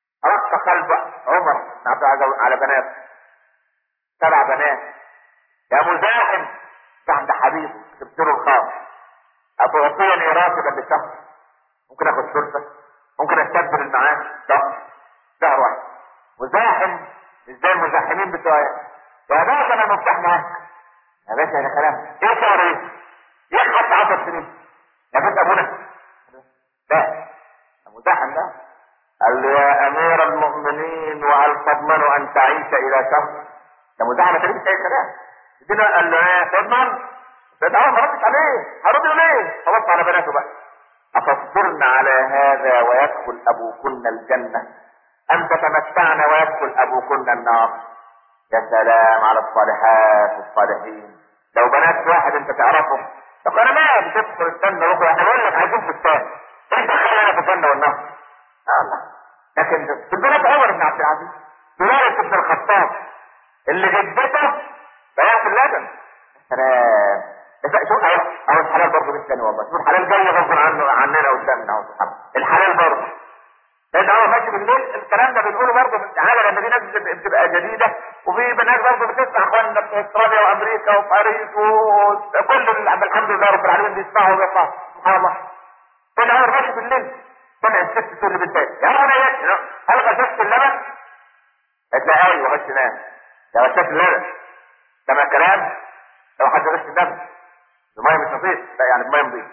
رق قلب عمر بن عبد العزيز على بنات سبع بنات يا مزاحم عند حبيب جبت له الخاص اتعطيني راتبا لشهر ممكن اخد فرصه ممكن استبدل المعاش شهر شهر واحد مزاحم مش زي المزاحمين بتوع يا باشا انا مفتاح معاك يا باشا ده كلام ايه شهر ايه؟ يخلص 10 سنين يا باشا ابونا لا المزاحم ده قال له يا امير المؤمنين وهل تضمن ان تعيش الى شهر ده مزاحم ما اي كلام ادينا قال له ايه تضمن ده اه ما ردش عليه هرد ليه خلاص على بناته بقى اتصبرن على هذا ويدخل ابوكن الجنه ام تتمتعن ويدخل ابوكن النار يا سلام على الصالحات والصالحين لو بنات واحد انت تعرفه طب انا ما بتدخل الجنه وكل احنا بقول لك عايزين في الثاني انت خلينا في الجنه والنار الله لكن في البنات عمر بن عبد العزيز سلالة ابن الخطاب اللي جدته بيعت اللبن سلام شوف اهو اهو الحلال برضه مش تاني والله شوف الحلال جاي غصب عنه عننا قدامنا اهو سبحان الحلال برضه لان هو ماشي بالليل الكلام ده بنقوله برضه من تعالى لان في ناس بتبقى جديده وفي بنات برضه بتسمع اخواننا في استراليا وامريكا وباريس وكل الحمد لله رب العالمين بيسمعوا وبيسمعوا سبحان الله كان عمر ماشي بالليل سمع الست تقول لبنتها يا بني هل غششت اللبن؟ قالت لها ايوه غش نام يا غششت اللبن سمع كلام لو حد غش اللبن الميه مش نظيف لا يعني الميه نظيف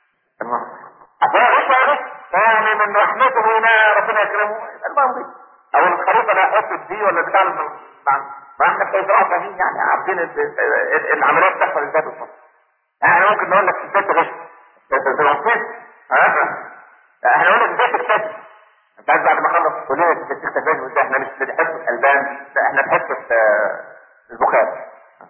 غش يا غش يعني من رحمته هنا ربنا يكرمه الميه نظيف او الخروف انا احط دي ولا بتاع ما احنا بتوزعوا فاهمين يعني عارفين العمليات بتحصل ازاي بالظبط احنا ممكن نقول لك ازاي تغش تغش احنا قلنا ازاي تكتشف انت عايز بعد ما اخلص كلنا تكتشف احنا مش بنحس الالبان لا احنا بنحس البخاري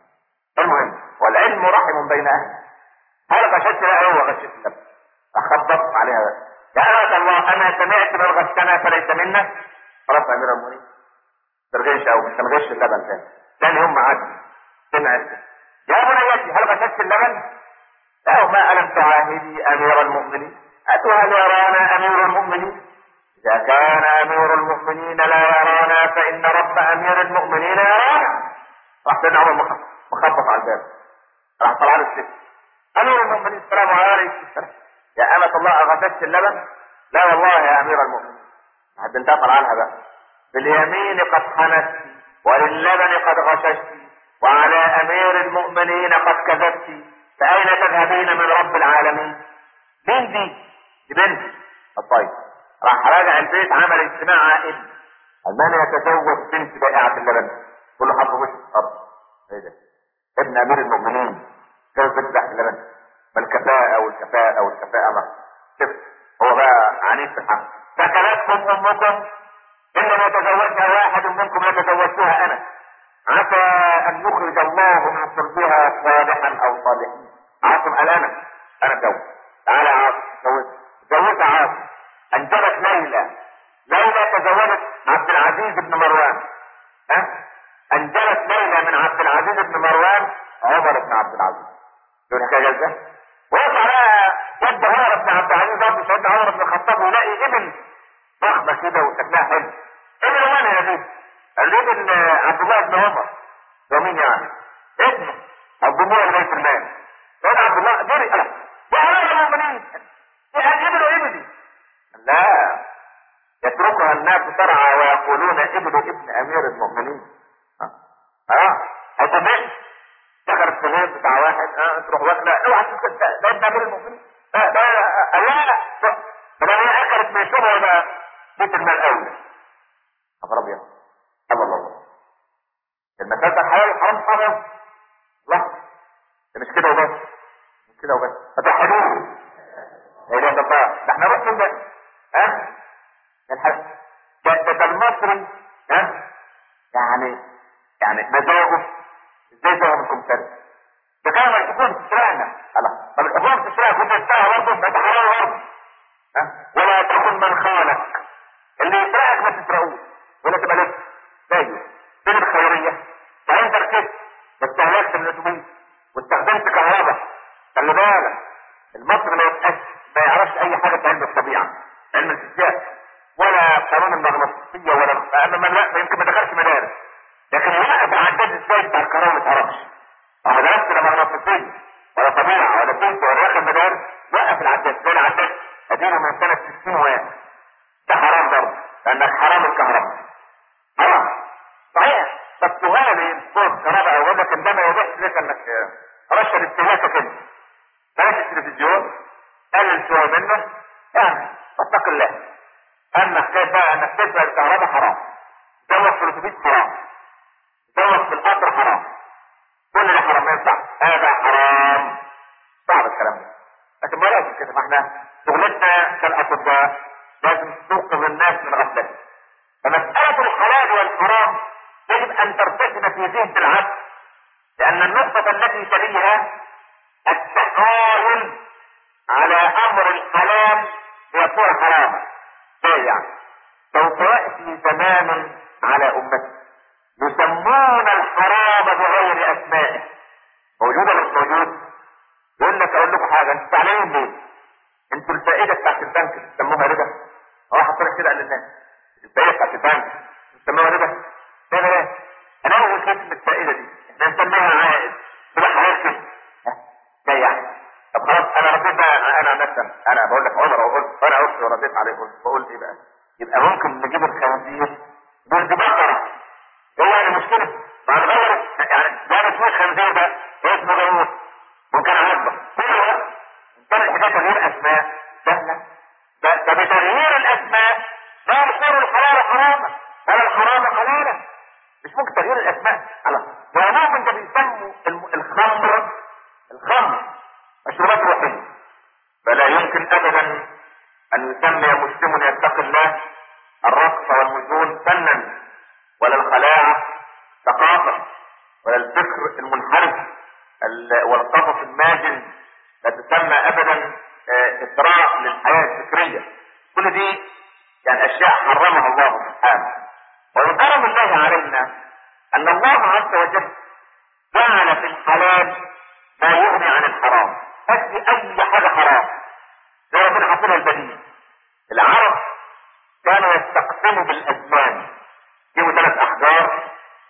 المهم والعلم رحم بين اهله هل غششت لا هو غششت لك اخبط عليها بس يا أهل الله انا سمعت من غشنا فليس منا خلاص يا امير المؤمنين ترغيش او مش هنغش اللبن تاني تاني يوم عدل سمعت يا بنيتي هل غششت اللبن؟ لا ما الم تعاهدي امير المؤمنين أتوهل يرانا أمير المؤمنين إذا كان أمير المؤمنين لا يرانا فإن رب أمير المؤمنين يرانا راح سيدنا عمر مخبط على الباب راح طلع له الست أمير المؤمنين السلام عليكم السلام يا أمة الله أغششت اللبن؟ لا والله يا أمير المؤمنين حد انت طلع لها بقى باليمين قد حنست وللبن قد غششت وعلى أمير المؤمنين قد كذبت فأين تذهبين من رب العالمين؟ مين دي؟ دي بنت الطيب راح راجع البيت عمل اجتماع عائلي من يتزوج بنت بائعة اللبن كله حط وش الارض ايه ده ابن امير المؤمنين كيف بنت بائعة اللبن ما الكفاءة والكفاءة والكفاءة ما شوف هو بقى عنيف في الحق سكنتكم امكم ان لم يتزوجها واحد منكم لتزوجتها انا عسى ان يخرج الله من صلبها صالحا او صالحين عاصم قال انا انا اتجوز تعالى يا عاصم اتجوز تزوجت عاصم انجبت ليلى ليلى تزوجت عبد العزيز بن مروان ها انجبت ليلى من عبد العزيز بن مروان عمر بن عبد العزيز شو الحكايه ازاي؟ ويطلع بقى جد عمر بن عبد العزيز برضه سيدنا عمر بن الخطاب ويلاقي ابن ضخمه كده وشكلها حلو ابن من يا ابني؟ قال له ابن عبد الله بن عمر ده مين يعني؟ ابنه الجمهور بيت المال سيدنا عبد الله جري قال يا امير المؤمنين ابن ابني لا يتركها الناس ترعى ويقولون ابن ابن امير المؤمنين اه اه هتبقى دخلت في البيت بتاع واحد اه تروح واكله اوعى تسكت ده ده ابن امير المؤمنين ده ده لا لا ده هي اكلت من شبه ولا بيت المال اولى خبر ابيض الله الله المسألة ده حلال حرام حرام لا ده مش كده وبس مش كده وبس فتحدوه لا اله الا الله ده احنا نروح من ده ها الحل ده ده المصري ها يعني يعني مزاجه ازاي فهم الكمثري ده كان الحكومة تسرقنا الله طب الحكومة تسرقك وانت تسرقها برضه ده حرام برضه ها ولا تكن من خانك اللي يسرقك ما تسرقوش ولا تبقى لسه زيه فين الخيرية وانت ركبت ما استهلكت من الاتوبيس واستخدمت كهرباء خلي بالك المصري ما يبقاش ما يعرفش اي حاجه في علم الطبيعه علم الفيزياء ولا قانون المغناطيسيه ولا ما لا يمكن ما دخلش مدارس لكن لا بعدد ازاي بتاع الكهرباء ما تعرفش عاطفيه ولا طبيعه ولا بنت ولا راكب مدارس وقف العداد ده العداد ادينا من سنه 60 واحد ده حرام برضه لانك حرام الكهرباء حرام صحيح بس تغالي صوت كهرباء او وضع ده ما يوضحش لك انك رشد استهلاكك انت بلاش التلفزيون قلل شويه منه يعني اتق الله اما حكايه بقى انك تدفع الكهرباء حرام تزوج في الاتوبيس حرام تزوج في القطر حرام كل ده حرام ما ينفعش هذا حرام صعب الكلام ده لكن ما لازم كده ما احنا شغلتنا كالاطباء لازم توقظ الناس من غفلتهم فمسألة الحلال والحرام يجب ان ترتكب في ذهن العبد لان النقطة التي تليها التحايل على امر الحلال ليكون حراما ازاي يعني سوف يأتي زمان على امتي يسمون الحرام بغير اسمائه موجود ولا مش موجود؟ يقول لك اقول لكم حاجه انتوا زعلانين ليه؟ انتوا الفائده بتاعت البنك بتسموها ربا هو حاطط كده قال للناس الفائده بتاعت البنك بتسموها ربا ليه ليه؟ انا اول كلمه الفائده دي احنا نسميها عائد تبقى حلال كده ها يعني طب خلاص انا رديت بقى انا نفسي انا بقول لك عمر وقلت وانا قلت ورديت عليه قلت بقول ايه بقى؟ يبقى ممكن نجيب الخنزير برد بقره هو يعني مشكله بعد غير يعني ده مش خنزير ده اسمه غيور ممكن اعرفه هو كان الحكايه تغيير اسماء سهله ده بتغيير الاسماء لا يصير الحلال حراما ولا الحرام حلالا مش ممكن تغيير الاسماء على وعموما ده بيسموا الخمر الخمر مشروبات روحيه فلا يمكن ابدا ان يسمي مسلم يتقي الله الرقص والمجون فنا ولا الخلاعه ثقافه ولا الفكر المنحرف والقصص الماجن لا تسمى ابدا اثراء للحياه الفكريه كل دي يعني اشياء حرمها الله سبحانه ومن كرم الله علينا ان الله عز وجل جعل في الحلال ما يغني عن الحرام تكفي اي حاجه حرام زي ربنا حاطين البديل العرب كانوا يستقسموا بالازمان يجيبوا ثلاث احجار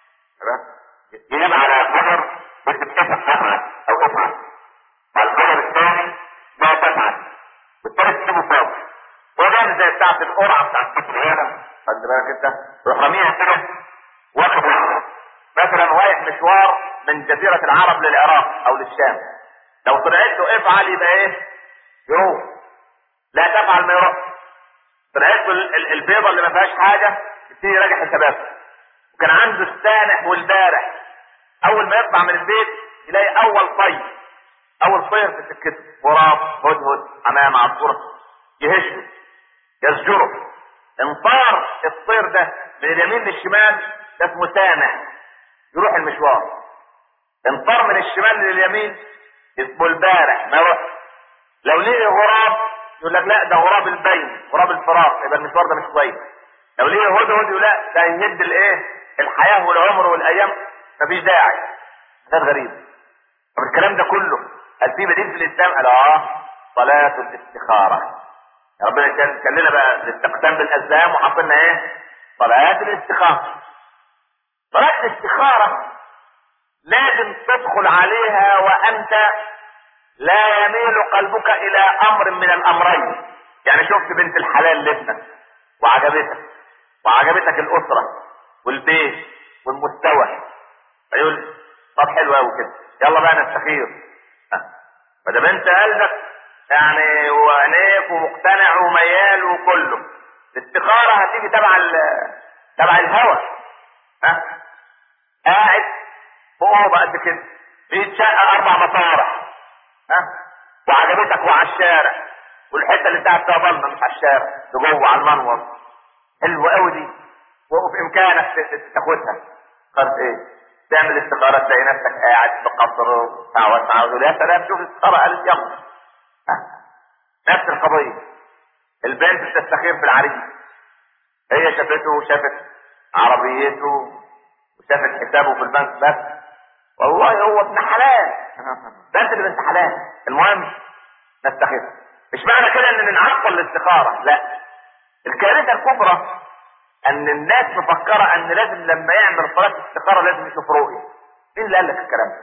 يجيب على حجر وتتفق افعل او افعل على الحجر الثاني ما تفعل والثالث تجيبه فاضي وده زي بتاعت القرعه بتاعت الصغيره خد بالك انت تروح راميها كده واخد مثلا رايح مشوار من جزيره العرب للعراق او للشام لو طلعت له افعل يبقى ايه؟ يروح لا تفعل ما يروح طلعت له البيضه اللي ما فيهاش حاجه يبتدي يراجع حساباته وكان عنده السانح والبارح اول ما يطلع من البيت يلاقي اول طير اول طير في سكته غراب هدهد حمامه عصفوره يهشه يزجره انطار الطير ده من اليمين للشمال ده اسمه سامع يروح المشوار انطار من الشمال لليمين اسمه البارح ما يروح لو لقي غراب يقول لك لا ده غراب البين غراب الفراق يبقى المشوار ده مش كويس لو لقي هدهد يقول لا ده يهد الايه الحياه والعمر والايام مفيش داعي ده غريب طب الكلام ده كله هل في بديل في الاسلام؟ قال اه صلاه الاستخاره ربنا كان لنا بقى الاستقسام بالازلام وحط لنا ايه؟ صلاه الاستخاره صلاه الاستخاره لازم تدخل عليها وانت لا يميل قلبك الى امر من الامرين يعني شفت بنت الحلال لابنك وعجبتك وعجبتك الاسره والبيت والمستوى فيقول طب حلو قوي كده يلا بقى نستخير ما دام انت قلبك يعني وعينيك ومقتنع وميال وكله الاستخاره هتيجي تبع تبع الهوى ها قاعد فوق قد كده بيتشقى اربع مطارح ها وعجبتك وعلى الشارع والحته اللي بتاعت فيها ضلمه مش على الشارع دي جوه على المنور حلوه قوي دي وفي امكانك تاخدها قرض ايه تعمل استخاره تلاقي نفسك قاعد في قصر تعود مع يا سلام شوف الاستخاره قالت يلا نفس القضيه البنت بتستخير في العريس هي شافته وشافت عربيته وشافت حسابه في البنك بس والله هو ابن حلال ده انت اللي بنت حلال المهم نستخير مش معنى كده ان نعطل الاستخاره لا الكارثه الكبرى ان الناس مفكره ان لازم لما يعمل صلاه استخاره لازم يشوف رؤيه مين اللي قال لك الكلام ده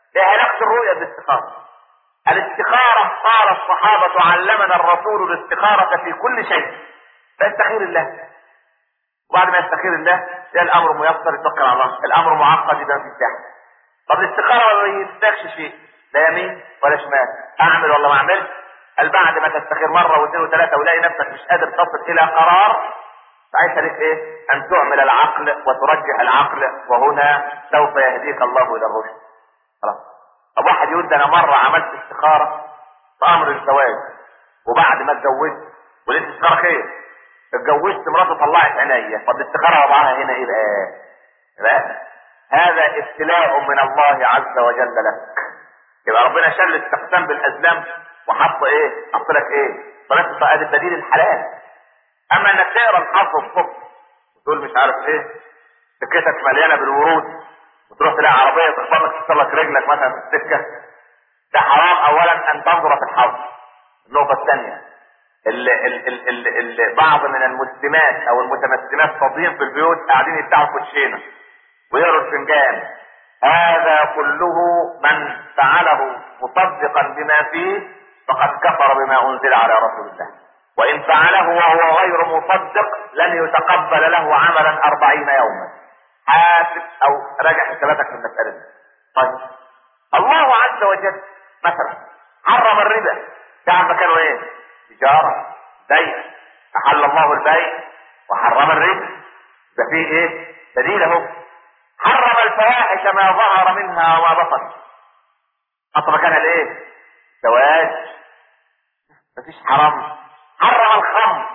ايه علاقة الرؤية بالاستخارة الاستخارة قال الصحابة علمنا الرسول الاستخارة في كل شيء فاستخير الله وبعد ما يستخير الله ده الامر ميسر يتوكل على الله الامر معقد يبقى في الساحه طب الاستخاره ما يستخش شيء لا يمين ولا شمال اعمل ولا ما اعملش قال بعد ما تستخير مره واثنين وثلاثه ولاقي نفسك مش قادر تصل الى قرار ساعتها لك ايه ان تعمل العقل وترجح العقل وهنا سوف يهديك الله الى الرشد خلاص طب واحد يقول ده انا مره عملت استخاره في امر الزواج وبعد ما اتجوزت ولقيت استخاره خير اتجوزت مراته طلعت عينيا طب الاستخاره وضعها هنا ايه بقى؟ بقى هذا ابتلاء من الله عز وجل لك يبقى ربنا شل استقسام بالازلام وحط ايه؟ حط لك ايه؟ طلعت ادي البديل الحلال اما انك تقرا الحظ الصبح وتقول مش عارف ايه سكتك مليانه بالورود وتروح تلاقي عربيه تخبطك تكسر لك رجلك مثلا في السكه ده حرام اولا ان تنظر في الحظ النقطه الثانيه ال ال ال ال ال بعض من المسلمات او المتمسلمات فاضيين في البيوت قاعدين يفتحوا كوتشينه ويقروا الفنجان هذا كله من فعله مصدقا بما فيه فقد كفر بما انزل على رسول الله وان فعله وهو غير مصدق لن يتقبل له عملا أربعين يوما حاسب او راجع حساباتك في المسألة دي طيب الله عز وجل مثلا حرم الربا تعرف مكانه ايه تجارة بيع أحل الله البيع وحرم الربا ده فيه ايه دليل اهو حرم الفواحش ما ظهر منها وما بطن حط مكانها الايه زواج مفيش حرام حرم الخمر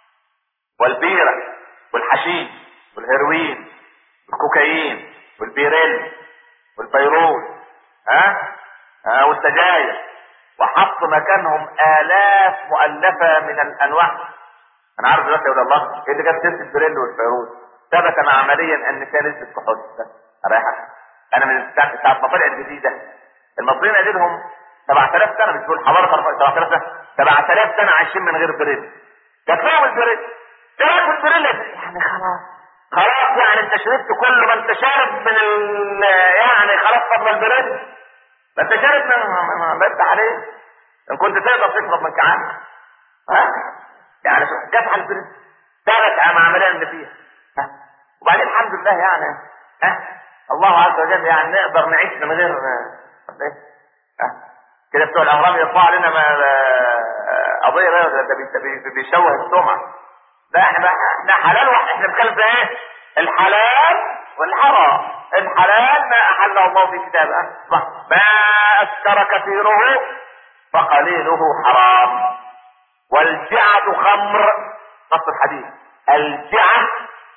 والبيرة والحشيش والهيروين والكوكايين والبيريل والبيرول ها ها والسجاير وحط مكانهم آلاف مؤلفة من الأنواع أنا عارف دلوقتي يا الله إيه اللي جاب سيرة البريل والفيروز ثبت عمليا أن فيها نسبة كحول بس أريحك أنا من ساعة ساعة ما طلعت جديدة المصريين قال لهم 7000 سنة مش بقول حضارة 7000 سنة 7000 سنة عايشين من غير بريل جات لهم البريل إيه رأيك في البريل يعني خلاص خلاص يعني أنت شربت كل ما أنت شارب من ال يعني خلاص فضل البريل ما انت شارب من بس عليه ان كنت تقدر تشرب من كعان ها يعني جت على البرد ثلاث عمليه اللي فيها ها وبعدين الحمد لله يعني ها الله عز وجل يعني نقدر نعيش من غير ايه ها كده بتوع الاهرام يطلع لنا ما قضيه بقى ده بيشوه السمعه لا احنا احنا حلال واحد احنا بنتكلم في ايه الحلال والحرام الحلال ما احله الله في كتابه ما اسكر كثيره فقليله حرام والجعة خمر نص الحديث الجعة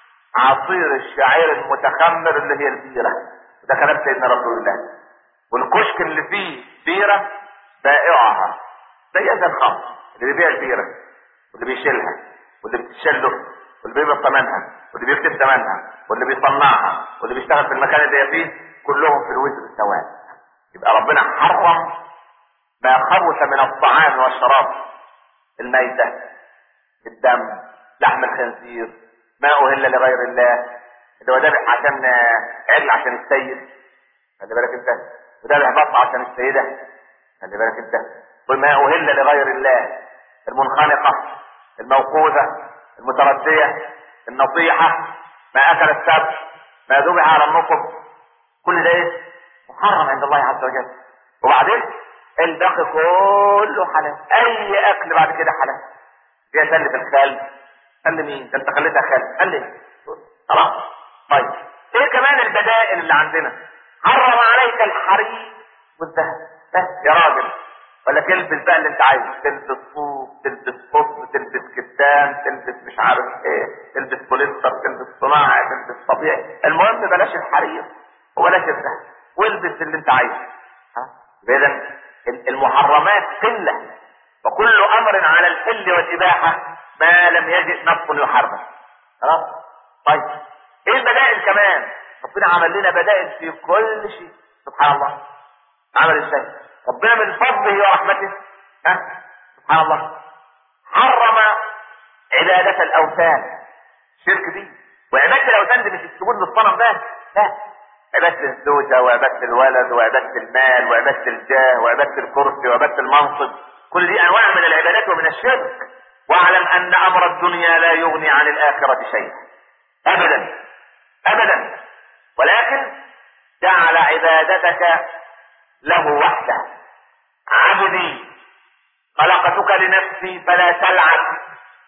عصير الشعير المتخمر اللي هي البيرة ده كلام سيدنا رسول الله والكشك اللي فيه بيرة بائعها زي زي الخمر اللي بيبيع البيرة واللي بيشيلها واللي بتشله واللي بيقبض ثمنها واللي بيكتب ثمنها واللي بيصنعها واللي بيشتغل في المكان اللي هي فيه كلهم في الوزر سواء يبقى ربنا حرم ما خبث من الطعام والشراب الميتة الدم لحم الخنزير ما أهل لغير الله اللي هو ذبح عشان عجل عشان السيد خلي بالك انت وذبح بط عشان السيدة خلي بالك انت وما أهل لغير الله المنخنقة الموقوذة المتردية النصيحة ما أكل السبت ما ذبح على النصب كل ده ايه؟ محرم عند الله عز وجل وبعدين الباقي كله حلال اي اكل بعد كده حلال فيها سلة الخال قال مين ده انت خليتها خال قال لي خلاص طيب ايه كمان البدائل اللي عندنا حرم عليك الحرير والذهب بس يا راجل ولا تلبس بقى اللي انت عايزه تلبس صوف تلبس قطن تلبس كتان تلبس مش عارف ايه تلبس بوليستر تلبس صناعي تلبس طبيعي المهم بلاش الحرير وبلاش الذهب والبس اللي انت عايزه اذا المحرمات قله وكل امر على الحل والاباحه ما لم يجد نص يحرم خلاص طيب ايه البدائل كمان ربنا عمل لنا بدائل في كل شيء سبحان الله عمل ازاي ربنا من فضله ورحمته ها سبحان الله حرم عبادة الأوثان الشرك دي وعبادة الأوثان دي مش السجود للصنم ده لا عبادة الزوجة وعبادة الولد وعبادة المال وعبادة الجاه وعبادة الكرسي وعبادة المنصب كل دي انواع من العبادات ومن الشرك واعلم ان امر الدنيا لا يغني عن الاخرة شيئا ابدا ابدا ولكن جعل عبادتك له وحده عبدي خلقتك لنفسي فلا تلعب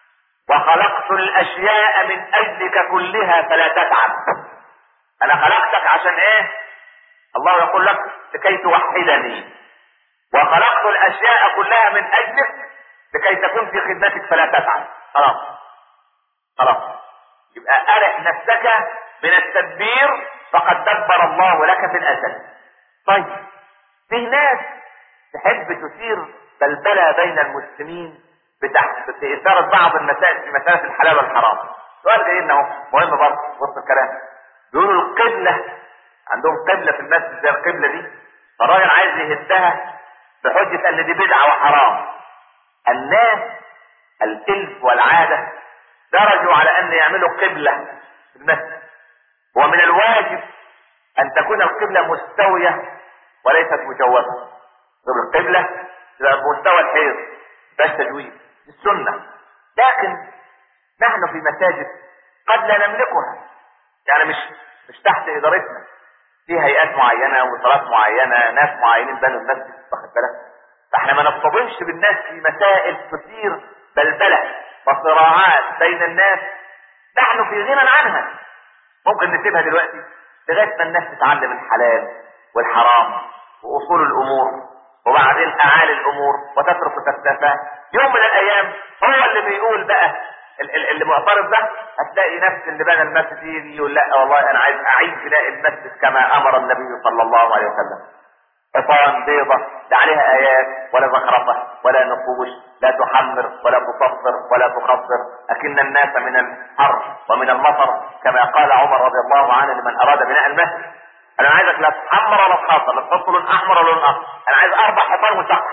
وخلقت الاشياء من اجلك كلها فلا تتعب انا خلقتك عشان ايه الله يقول لك لكي توحدني وخلقت الاشياء كلها من اجلك لكي تكون في خدمتك فلا تتعب خلاص خلاص يبقى ارح نفسك من التدبير فقد دبر الله لك في الازل طيب في ناس تحب تثير بلبله بين المسلمين بتحت بإثارة بعض المسائل في مسألة الحلال والحرام سؤال جاي لنا اهو مهم برضه وسط الكلام بيقولوا القبلة عندهم قبلة في المسجد زي القبلة دي فالراجل عايز يهدها بحجة ان دي بدعة وحرام الناس الالف والعادة درجوا على ان يعملوا قبلة في المسجد ومن الواجب ان تكون القبلة مستوية وليست مجوفة القبلة تبقى بمستوى الحيض بس تجويد السنة لكن نحن في مساجد قد لا نملكها يعني مش مش تحت ادارتنا في هيئات معينة وصلات معينة ناس معينين بنوا المسجد واخد بالك فاحنا ما نصطدمش بالناس في مسائل تثير بلبلة وصراعات بين الناس نحن في غنى عنها ممكن نسيبها دلوقتي لغاية ما الناس تتعلم الحلال والحرام واصول الامور وبعدين اعالي الامور وتترك التفاهه يوم من الايام هو اللي بيقول بقى اللي معترض ده هتلاقي نفس اللي بنى المسجد يجي يقول لا والله انا عايز اعيد بناء المسجد كما امر النبي صلى الله عليه وسلم حيطان بيضة لا عليها ايات ولا زخرفة ولا نقوش لا تحمر ولا تصفر ولا تخفر اكن الناس من الحر ومن المطر كما قال عمر رضي الله عنه لمن اراد بناء المسجد انا عايزك لا تحمر ولا تخفر لا تحط لون احمر ولا لون اخضر انا عايز اربع حيطان مسخر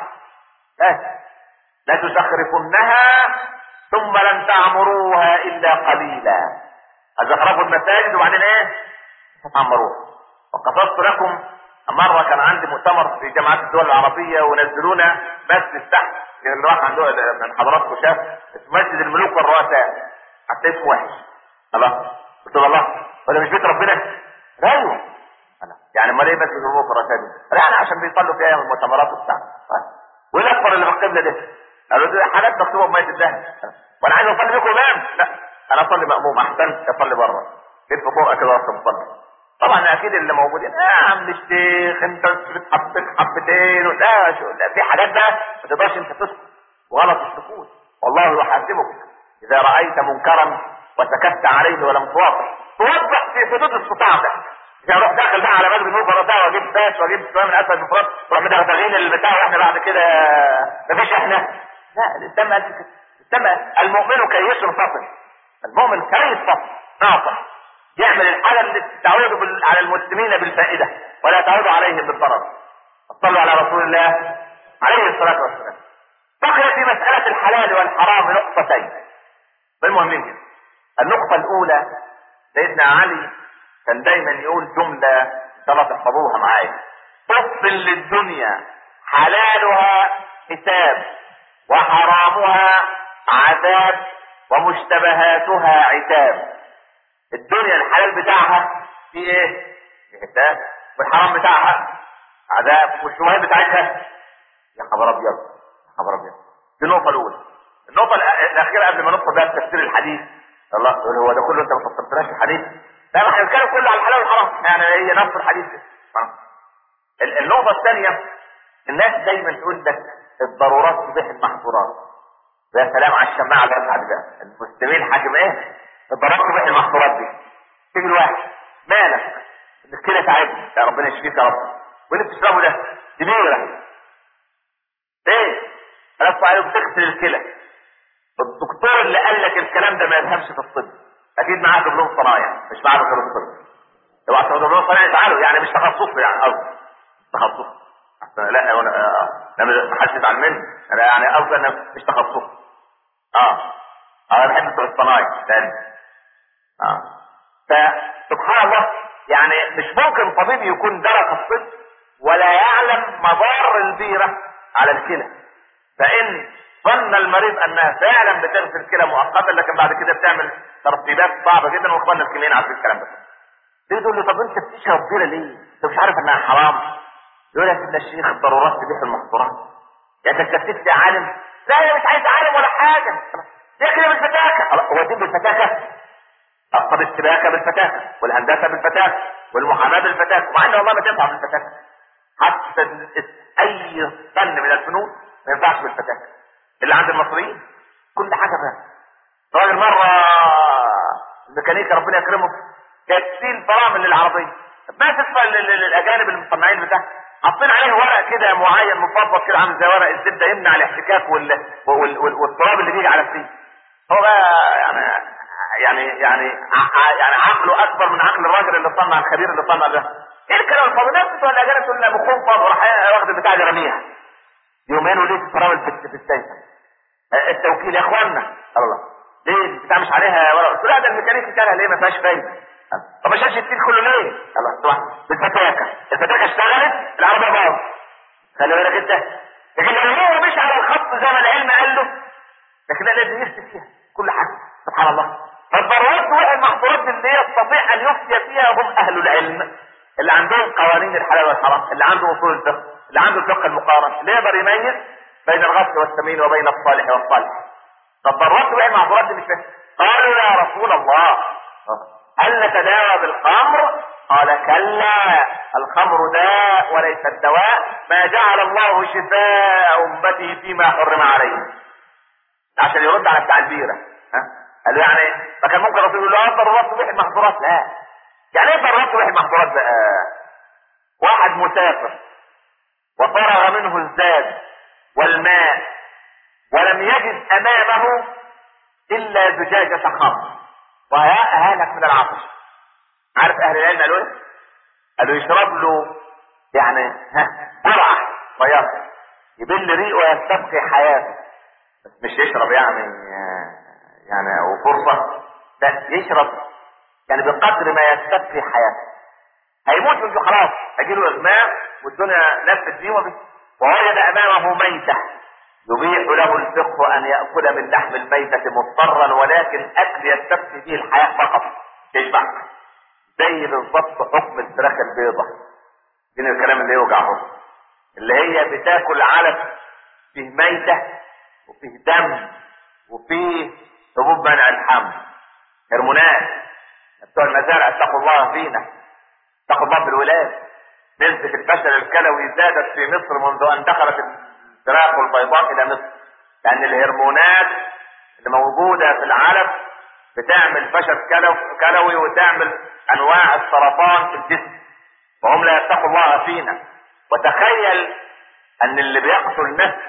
بس لا تزخرفنها ثم لن تعمروها الا قليلا ازخرفوا المساجد وبعدين ايه تعمروها وقصصت لكم مرة كان عندي مؤتمر في جامعات الدول العربية ونزلونا مسجد تحت اللي راح عنده من حضراتكم شاف اسمه مسجد الملوك والرؤساء حتى اسمه وحش الله قلت له الله ولا مش بيت ربنا؟ ايوه يعني امال ايه مسجد الملوك والرؤساء دي؟ يعني عشان بيصلوا فيها المؤتمرات وبتاع وايه الاكبر اللي في القبله ده؟ قالوا دي حالات مكتوبه بميه الذهب وانا عايز اصلي بكم امام لا انا اصلي ماموم احسن اصلي بره جيت فوق كده واقف مصلي طبعا اكيد اللي موجودين اه يا عم الشيخ انت بتحبك حبتين لا شو لا في حاجات بقى ما تقدرش انت تسكت وغلط السكوت والله يحاسبك اذا رايت منكرا وسكت عليه ولم توضح توضح في حدود استطاعتك اذا رحت داخل بقى على باب النور بتاع واجيب باش واجيب شويه من اسد مفرد تروح مدغدغين البتاع واحنا بعد كده مفيش احنا لا الاسلام قال كده الاسلام المؤمن كيس فصل المؤمن كيس فصل ناصح يعمل الحاجة اللي تعود بال... على المسلمين بالفائدة ولا تعود عليهم بالضرر صلوا على رسول الله عليه الصلاة والسلام بقي في مسألة الحلال والحرام نقطتين بالمهمين جدا النقطة الأولى سيدنا علي كان دايما يقول جملة إن شاء الله تحفظوها معايا تفصل للدنيا حلالها حساب وحرامها عذاب ومشتبهاتها عتاب الدنيا الحلال بتاعها في ايه؟ في حساب والحرام بتاعها عذاب والشبهات بتاعتها يا خبر ابيض يا خبر ابيض دي النقطة الأولى النقطة الأخيرة قبل ما ندخل بقى في تفسير الحديث الله يقول هو ده كله أنت ما فسرتناش الحديث لا ما احنا بنتكلم كله على الحلال والحرام يعني هي نفس الحديث النقطة الثانية الناس دايما تقول لك الضرورات تبيح المحظورات يا سلام على الشماعة اللي ده المسلمين حاكم ايه؟ الضرورات تبيح المحظورات دي تيجي الواحد مالك كده تعبني يا ربنا يشفيك يا رب واللي بتشربه ده دي بيغرق ايه؟ رفع عليه بتغسل الكلى الدكتور اللي قال لك الكلام ده ما يفهمش في الطب اكيد معاه دبلوم صنايع مش معاه دكتور الطب لو عشان دبلوم صنايع تعالوا يعني مش تخصصه يعني قصدي تخصصه لا انا انا ما حدش يزعل مني انا يعني قصدي انا مش تخصصي اه انا بحب بتوع الصنايع تاني اه فسبحان الله يعني مش ممكن طبيب يكون درس الطب ولا يعلم مضار البيرة على الكلى فإن ظن المريض انها فعلا بتغسل الكلى مؤقتا لكن بعد كده بتعمل ترتيبات صعبه جدا واخواننا الكيميائيين عارفين الكلام ده. تيجي تقول له طب انت بتشرب بيره ليه؟ انت مش عارف انها حرام؟ يقول لك يا الشيخ الضرورات تبيح المحظورات. يعني انت كتبت عالم؟ لا انا مش عايز عالم ولا حاجه. يا كده بالفتاكه، هو الدين بالفتاكه؟ طب السباكه بالفتاكه، والهندسه بالفتاكه، والمحاماه بالفتاكه، مع ان والله ما تنفع بالفتاكه. حتى اي فن من الفنون ما ينفعش بالفتاكه. اللي عند المصريين كل حاجه بقى راجل مره الميكانيكا ربنا يكرمه كاتبين فرامل للعربيه ما تدفع للاجانب المصنعين بتاعها حاطين عليه ورق كده معين مفضل كده عامل زي ورق الزبده يمنع الاحتكاك وال... وال... وال... والتراب اللي بيجي على السيل هو بقى يعني يعني يعني ع... يعني عقله اكبر من عقل الراجل اللي صنع الخبير اللي صنع ده ايه الكلام الفاضي الناس بتوع الاجانب تقول لنا مخهم فاضي وراح واخد البتاع دي رميها يومين وليه الفرامل في السيف التوكيل يا اخوانا الله ليه بتاع مش عليها ورق قلت لا ده الميكانيكي كانها ليه ما فيهاش فايده طب ما شالش التيل كله ليه الله طبعا بالفتاكه الفتاكه اشتغلت العربيه باظت خلي بالك انت لكن لو هو مش على الخط زي ما العلم قال له لكن لا لازم يفتي فيها كل حاجه سبحان الله فالضرورات والمحظورات اللي يستطيع ان يفتي فيها هم اهل العلم اللي عندهم قوانين الحلال والحرام اللي عنده اصول الفقه اللي عنده الفقه المقارن اللي يقدر يميز بين الغسل والسمين وبين الصالح والصالح فالضرورات وايه المعذورات دي مش فاهم قالوا يا رسول الله هل نتداوى بالخمر قال كلا الخمر داء وليس الدواء ما جعل الله شفاء امته فيما حرم عليه عشان يرد على بتاع البيره ها قال له يعني ما كان ممكن الرسول يقول له اه ضرورات تبيح المحظورات لا يعني ايه ضرورات تبيح المحظورات بقى واحد مسافر وفرغ منه الزاد والماء ولم يجد امامه الا زجاجة خمر وهالك من العطش عارف اهل العلم قالوا ايه؟ قالوا يشرب له يعني ها جرعة بياض يبل ريقه ويستبقي حياته بس مش يشرب يعني يعني وفرصة لا يشرب يعني بقدر ما يستبقي حياته هيموت من خلاص هيجيله اغماء والدنيا نفت فيه ووجد امامه ميتة يبيح له الفقه ان يأكل من لحم الميتة مضطرا ولكن اكل يستبقي فيه الحياة فقط يشبع زي بالظبط حكم الفراخ البيضة دين الكلام اللي يوجعه اللي هي بتاكل علف فيه ميتة وفيه دم وفيه حبوب منع الحمل هرمونات بتوع المزارع اتقوا الله فينا اتقوا الله بالولاد نسبة الفشل الكلوي زادت في مصر منذ ان دخلت الفراخ البيضاء الى مصر لان الهرمونات اللي موجودة في العلف بتعمل فشل كلوي وتعمل انواع السرطان في الجسم وهم لا يتقوا الله فينا وتخيل ان اللي بيقتل النفس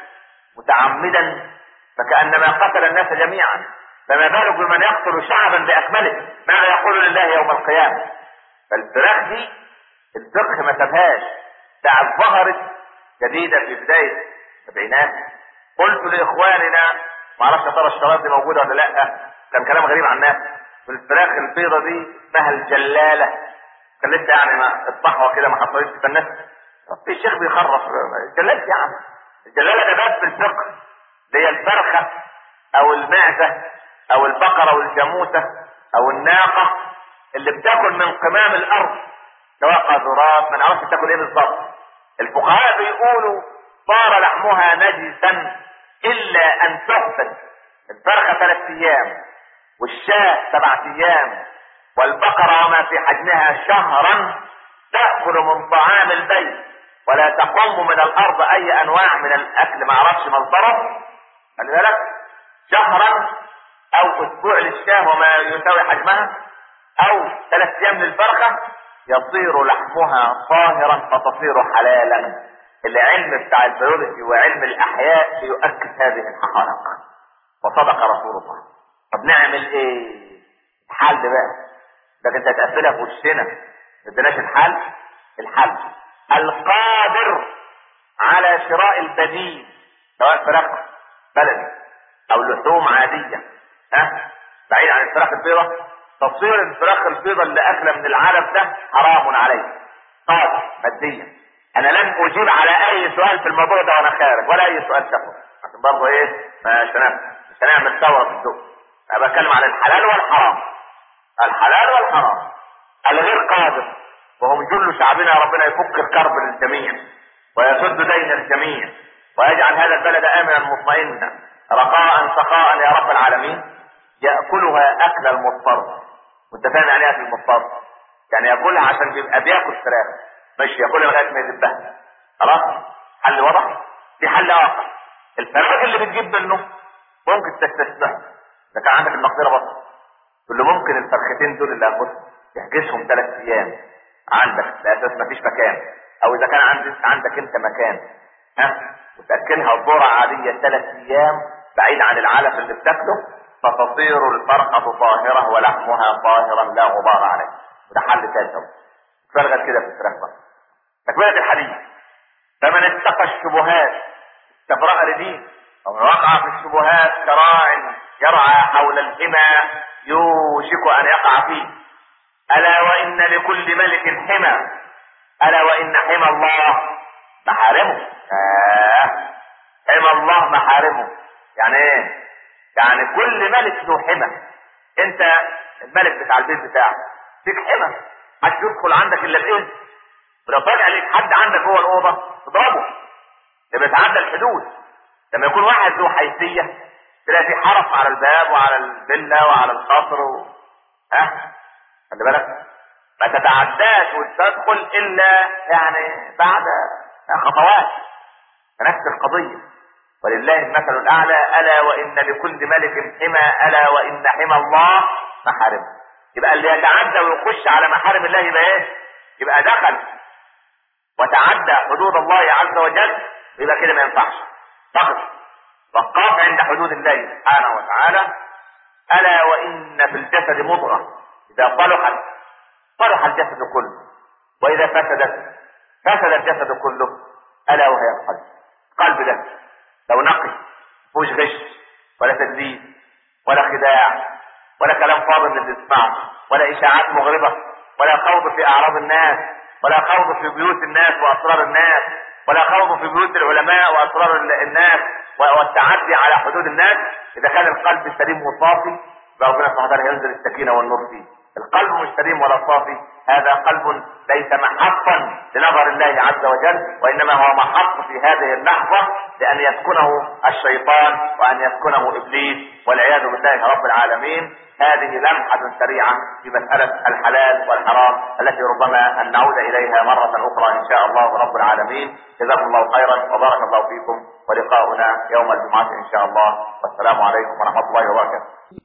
متعمدا فكانما قتل الناس جميعا فما بالك بمن يقتل شعبا باكمله ماذا يقول لله يوم القيامه فالفراخ دي الفقه ما سابهاش ساعة ظهرت جديدة في بداية السبعينات قلت لاخواننا ما اعرفش يا ترى الشراب دي موجودة ولا لا كان كلام غريب عن الناس والفراخ البيضة دي اسمها الجلالة كان لسه يعني ما الصحوة كده ما حصلتش فالناس في الشيخ بيخرف الجلالة يا عم الجلالة ده باب في الفقه اللي هي الفرخة او المعزة او البقرة والجاموسة او الناقة اللي بتاكل من قمام الارض سواء قاذورات ما نعرفش بتاكل ايه بالظبط الفقهاء بيقولوا صار لحمها نجسا الا ان تحفظ الفرخة ثلاث ايام والشاة سبعة ايام والبقرة وما في حجمها شهرا تأكل من طعام البيت ولا تقوم من الارض اي انواع من الاكل ما اعرفش مصدره خلي بالك شهرا او اسبوع للشاه وما يساوي حجمها او ثلاث ايام للفرخة يصير لحمها طاهرا فتصير حلالا العلم بتاع البيولوجي وعلم الاحياء بيؤكد هذه الحقائق وصدق رسول الله طب نعمل ايه الحل بقى ده انت هتقفلها في وشنا ما اديناش الحل الحل القادر على شراء البديل سواء فراخ بلدي او لحوم عادية ها بعيد عن الفراخ البيضة تصوير الفراخ البيضاء اللي اكله من العلف ده حرام عليه قال ماديا انا لن اجيب على اي سؤال في الموضوع ده وانا خارج ولا اي سؤال تاخد عشان برضه ايه مش هنعمل مش هنعمل ثوره في السوق انا بتكلم عن الحلال والحرام الحلال والحرام الغير قادر وهم جل شعبنا ربنا يفك الكرب للجميع ويسد دين الجميع ويجعل هذا البلد امنا مطمئنا رخاء سخاء يا رب العالمين ياكلها اكل المضطر وانت فاهم يعني ايه اكل المضطر؟ يعني ياكلها عشان بيبقى بياكل فراخ مش ياكلها لغايه ما يذبها خلاص حل واضح في حل اخر الفراخ اللي بتجيب منه ممكن تستثنى اذا كان عندك المقدره بس تقول له ممكن الفرختين دول اللي هاخدهم تحجزهم ثلاث ايام عندك لاساس ما فيش مكان او اذا كان عندك عندك انت مكان ها وتاكلها ذره عاديه ثلاث ايام بعيد عن العلف اللي بتاكله فتصير الفرخه طاهره ولحمها طاهرا لا غبار عليه وده حل ثالث اهو فرغت كده في الفراخ بقى تكمله الحديث فمن اتقى الشبهات استبرأ لدين ومن وقع في الشبهات كراع يرعى حول الحمى يوشك ان يقع فيه الا وان لكل ملك حمى الا وان حمى الله محارمه آه. حمى الله محارمه يعني ايه يعني كل ملك له حمى انت الملك بتاع البيت بتاعك فيك حمى محدش يدخل عندك الا باذن ولو فجأة لقيت حد عندك جوه الأوضة تضربه ده بيتعدى الحدود لما يكون واحد ذو حيثية تلاقي في حرس على الباب وعلى الفيلا وعلى القصر و... ها خلي بالك ما تتعداش وتدخل إلا يعني بعد خطوات نفس القضية ولله المثل الأعلى ألا وإن لكل ملك حمى ألا وإن حمى الله محارم يبقى اللي يتعدى ويخش على محارم الله يبقى إيه؟ يبقى دخل وتعدى حدود الله عز وجل يبقى كده ما ينفعش فقط وقاف عند حدود الله سبحانه وتعالى الا وان في الجسد مضغه اذا صلحت صلح الجسد كله واذا فسدت فسد الجسد كله الا وهي القلب القلب ده لو نقي مفيهوش غش ولا تكذيب ولا خداع ولا كلام فاضل اللي تسمعه ولا اشاعات مغرضه ولا خوض في اعراض الناس ولا خوض في بيوت الناس واسرار الناس ولا خوض في بيوت العلماء واسرار الناس والتعدي على حدود الناس اذا كان القلب سليم وصافي فربنا سبحانه وتعالى ينزل السكينه والنور فيه القلب مش سليم ولا صافي هذا قلب ليس محطا لنظر الله عز وجل وانما هو محط في هذه اللحظه لان يسكنه الشيطان وان يسكنه ابليس والعياذ بالله رب العالمين هذه لمحة سريعة في مسألة الحلال والحرام التي ربما أن نعود إليها مرة أخرى إن شاء الله رب العالمين جزاكم الله خيرا وبارك الله فيكم ولقاؤنا يوم الجمعة إن شاء الله والسلام عليكم ورحمة الله وبركاته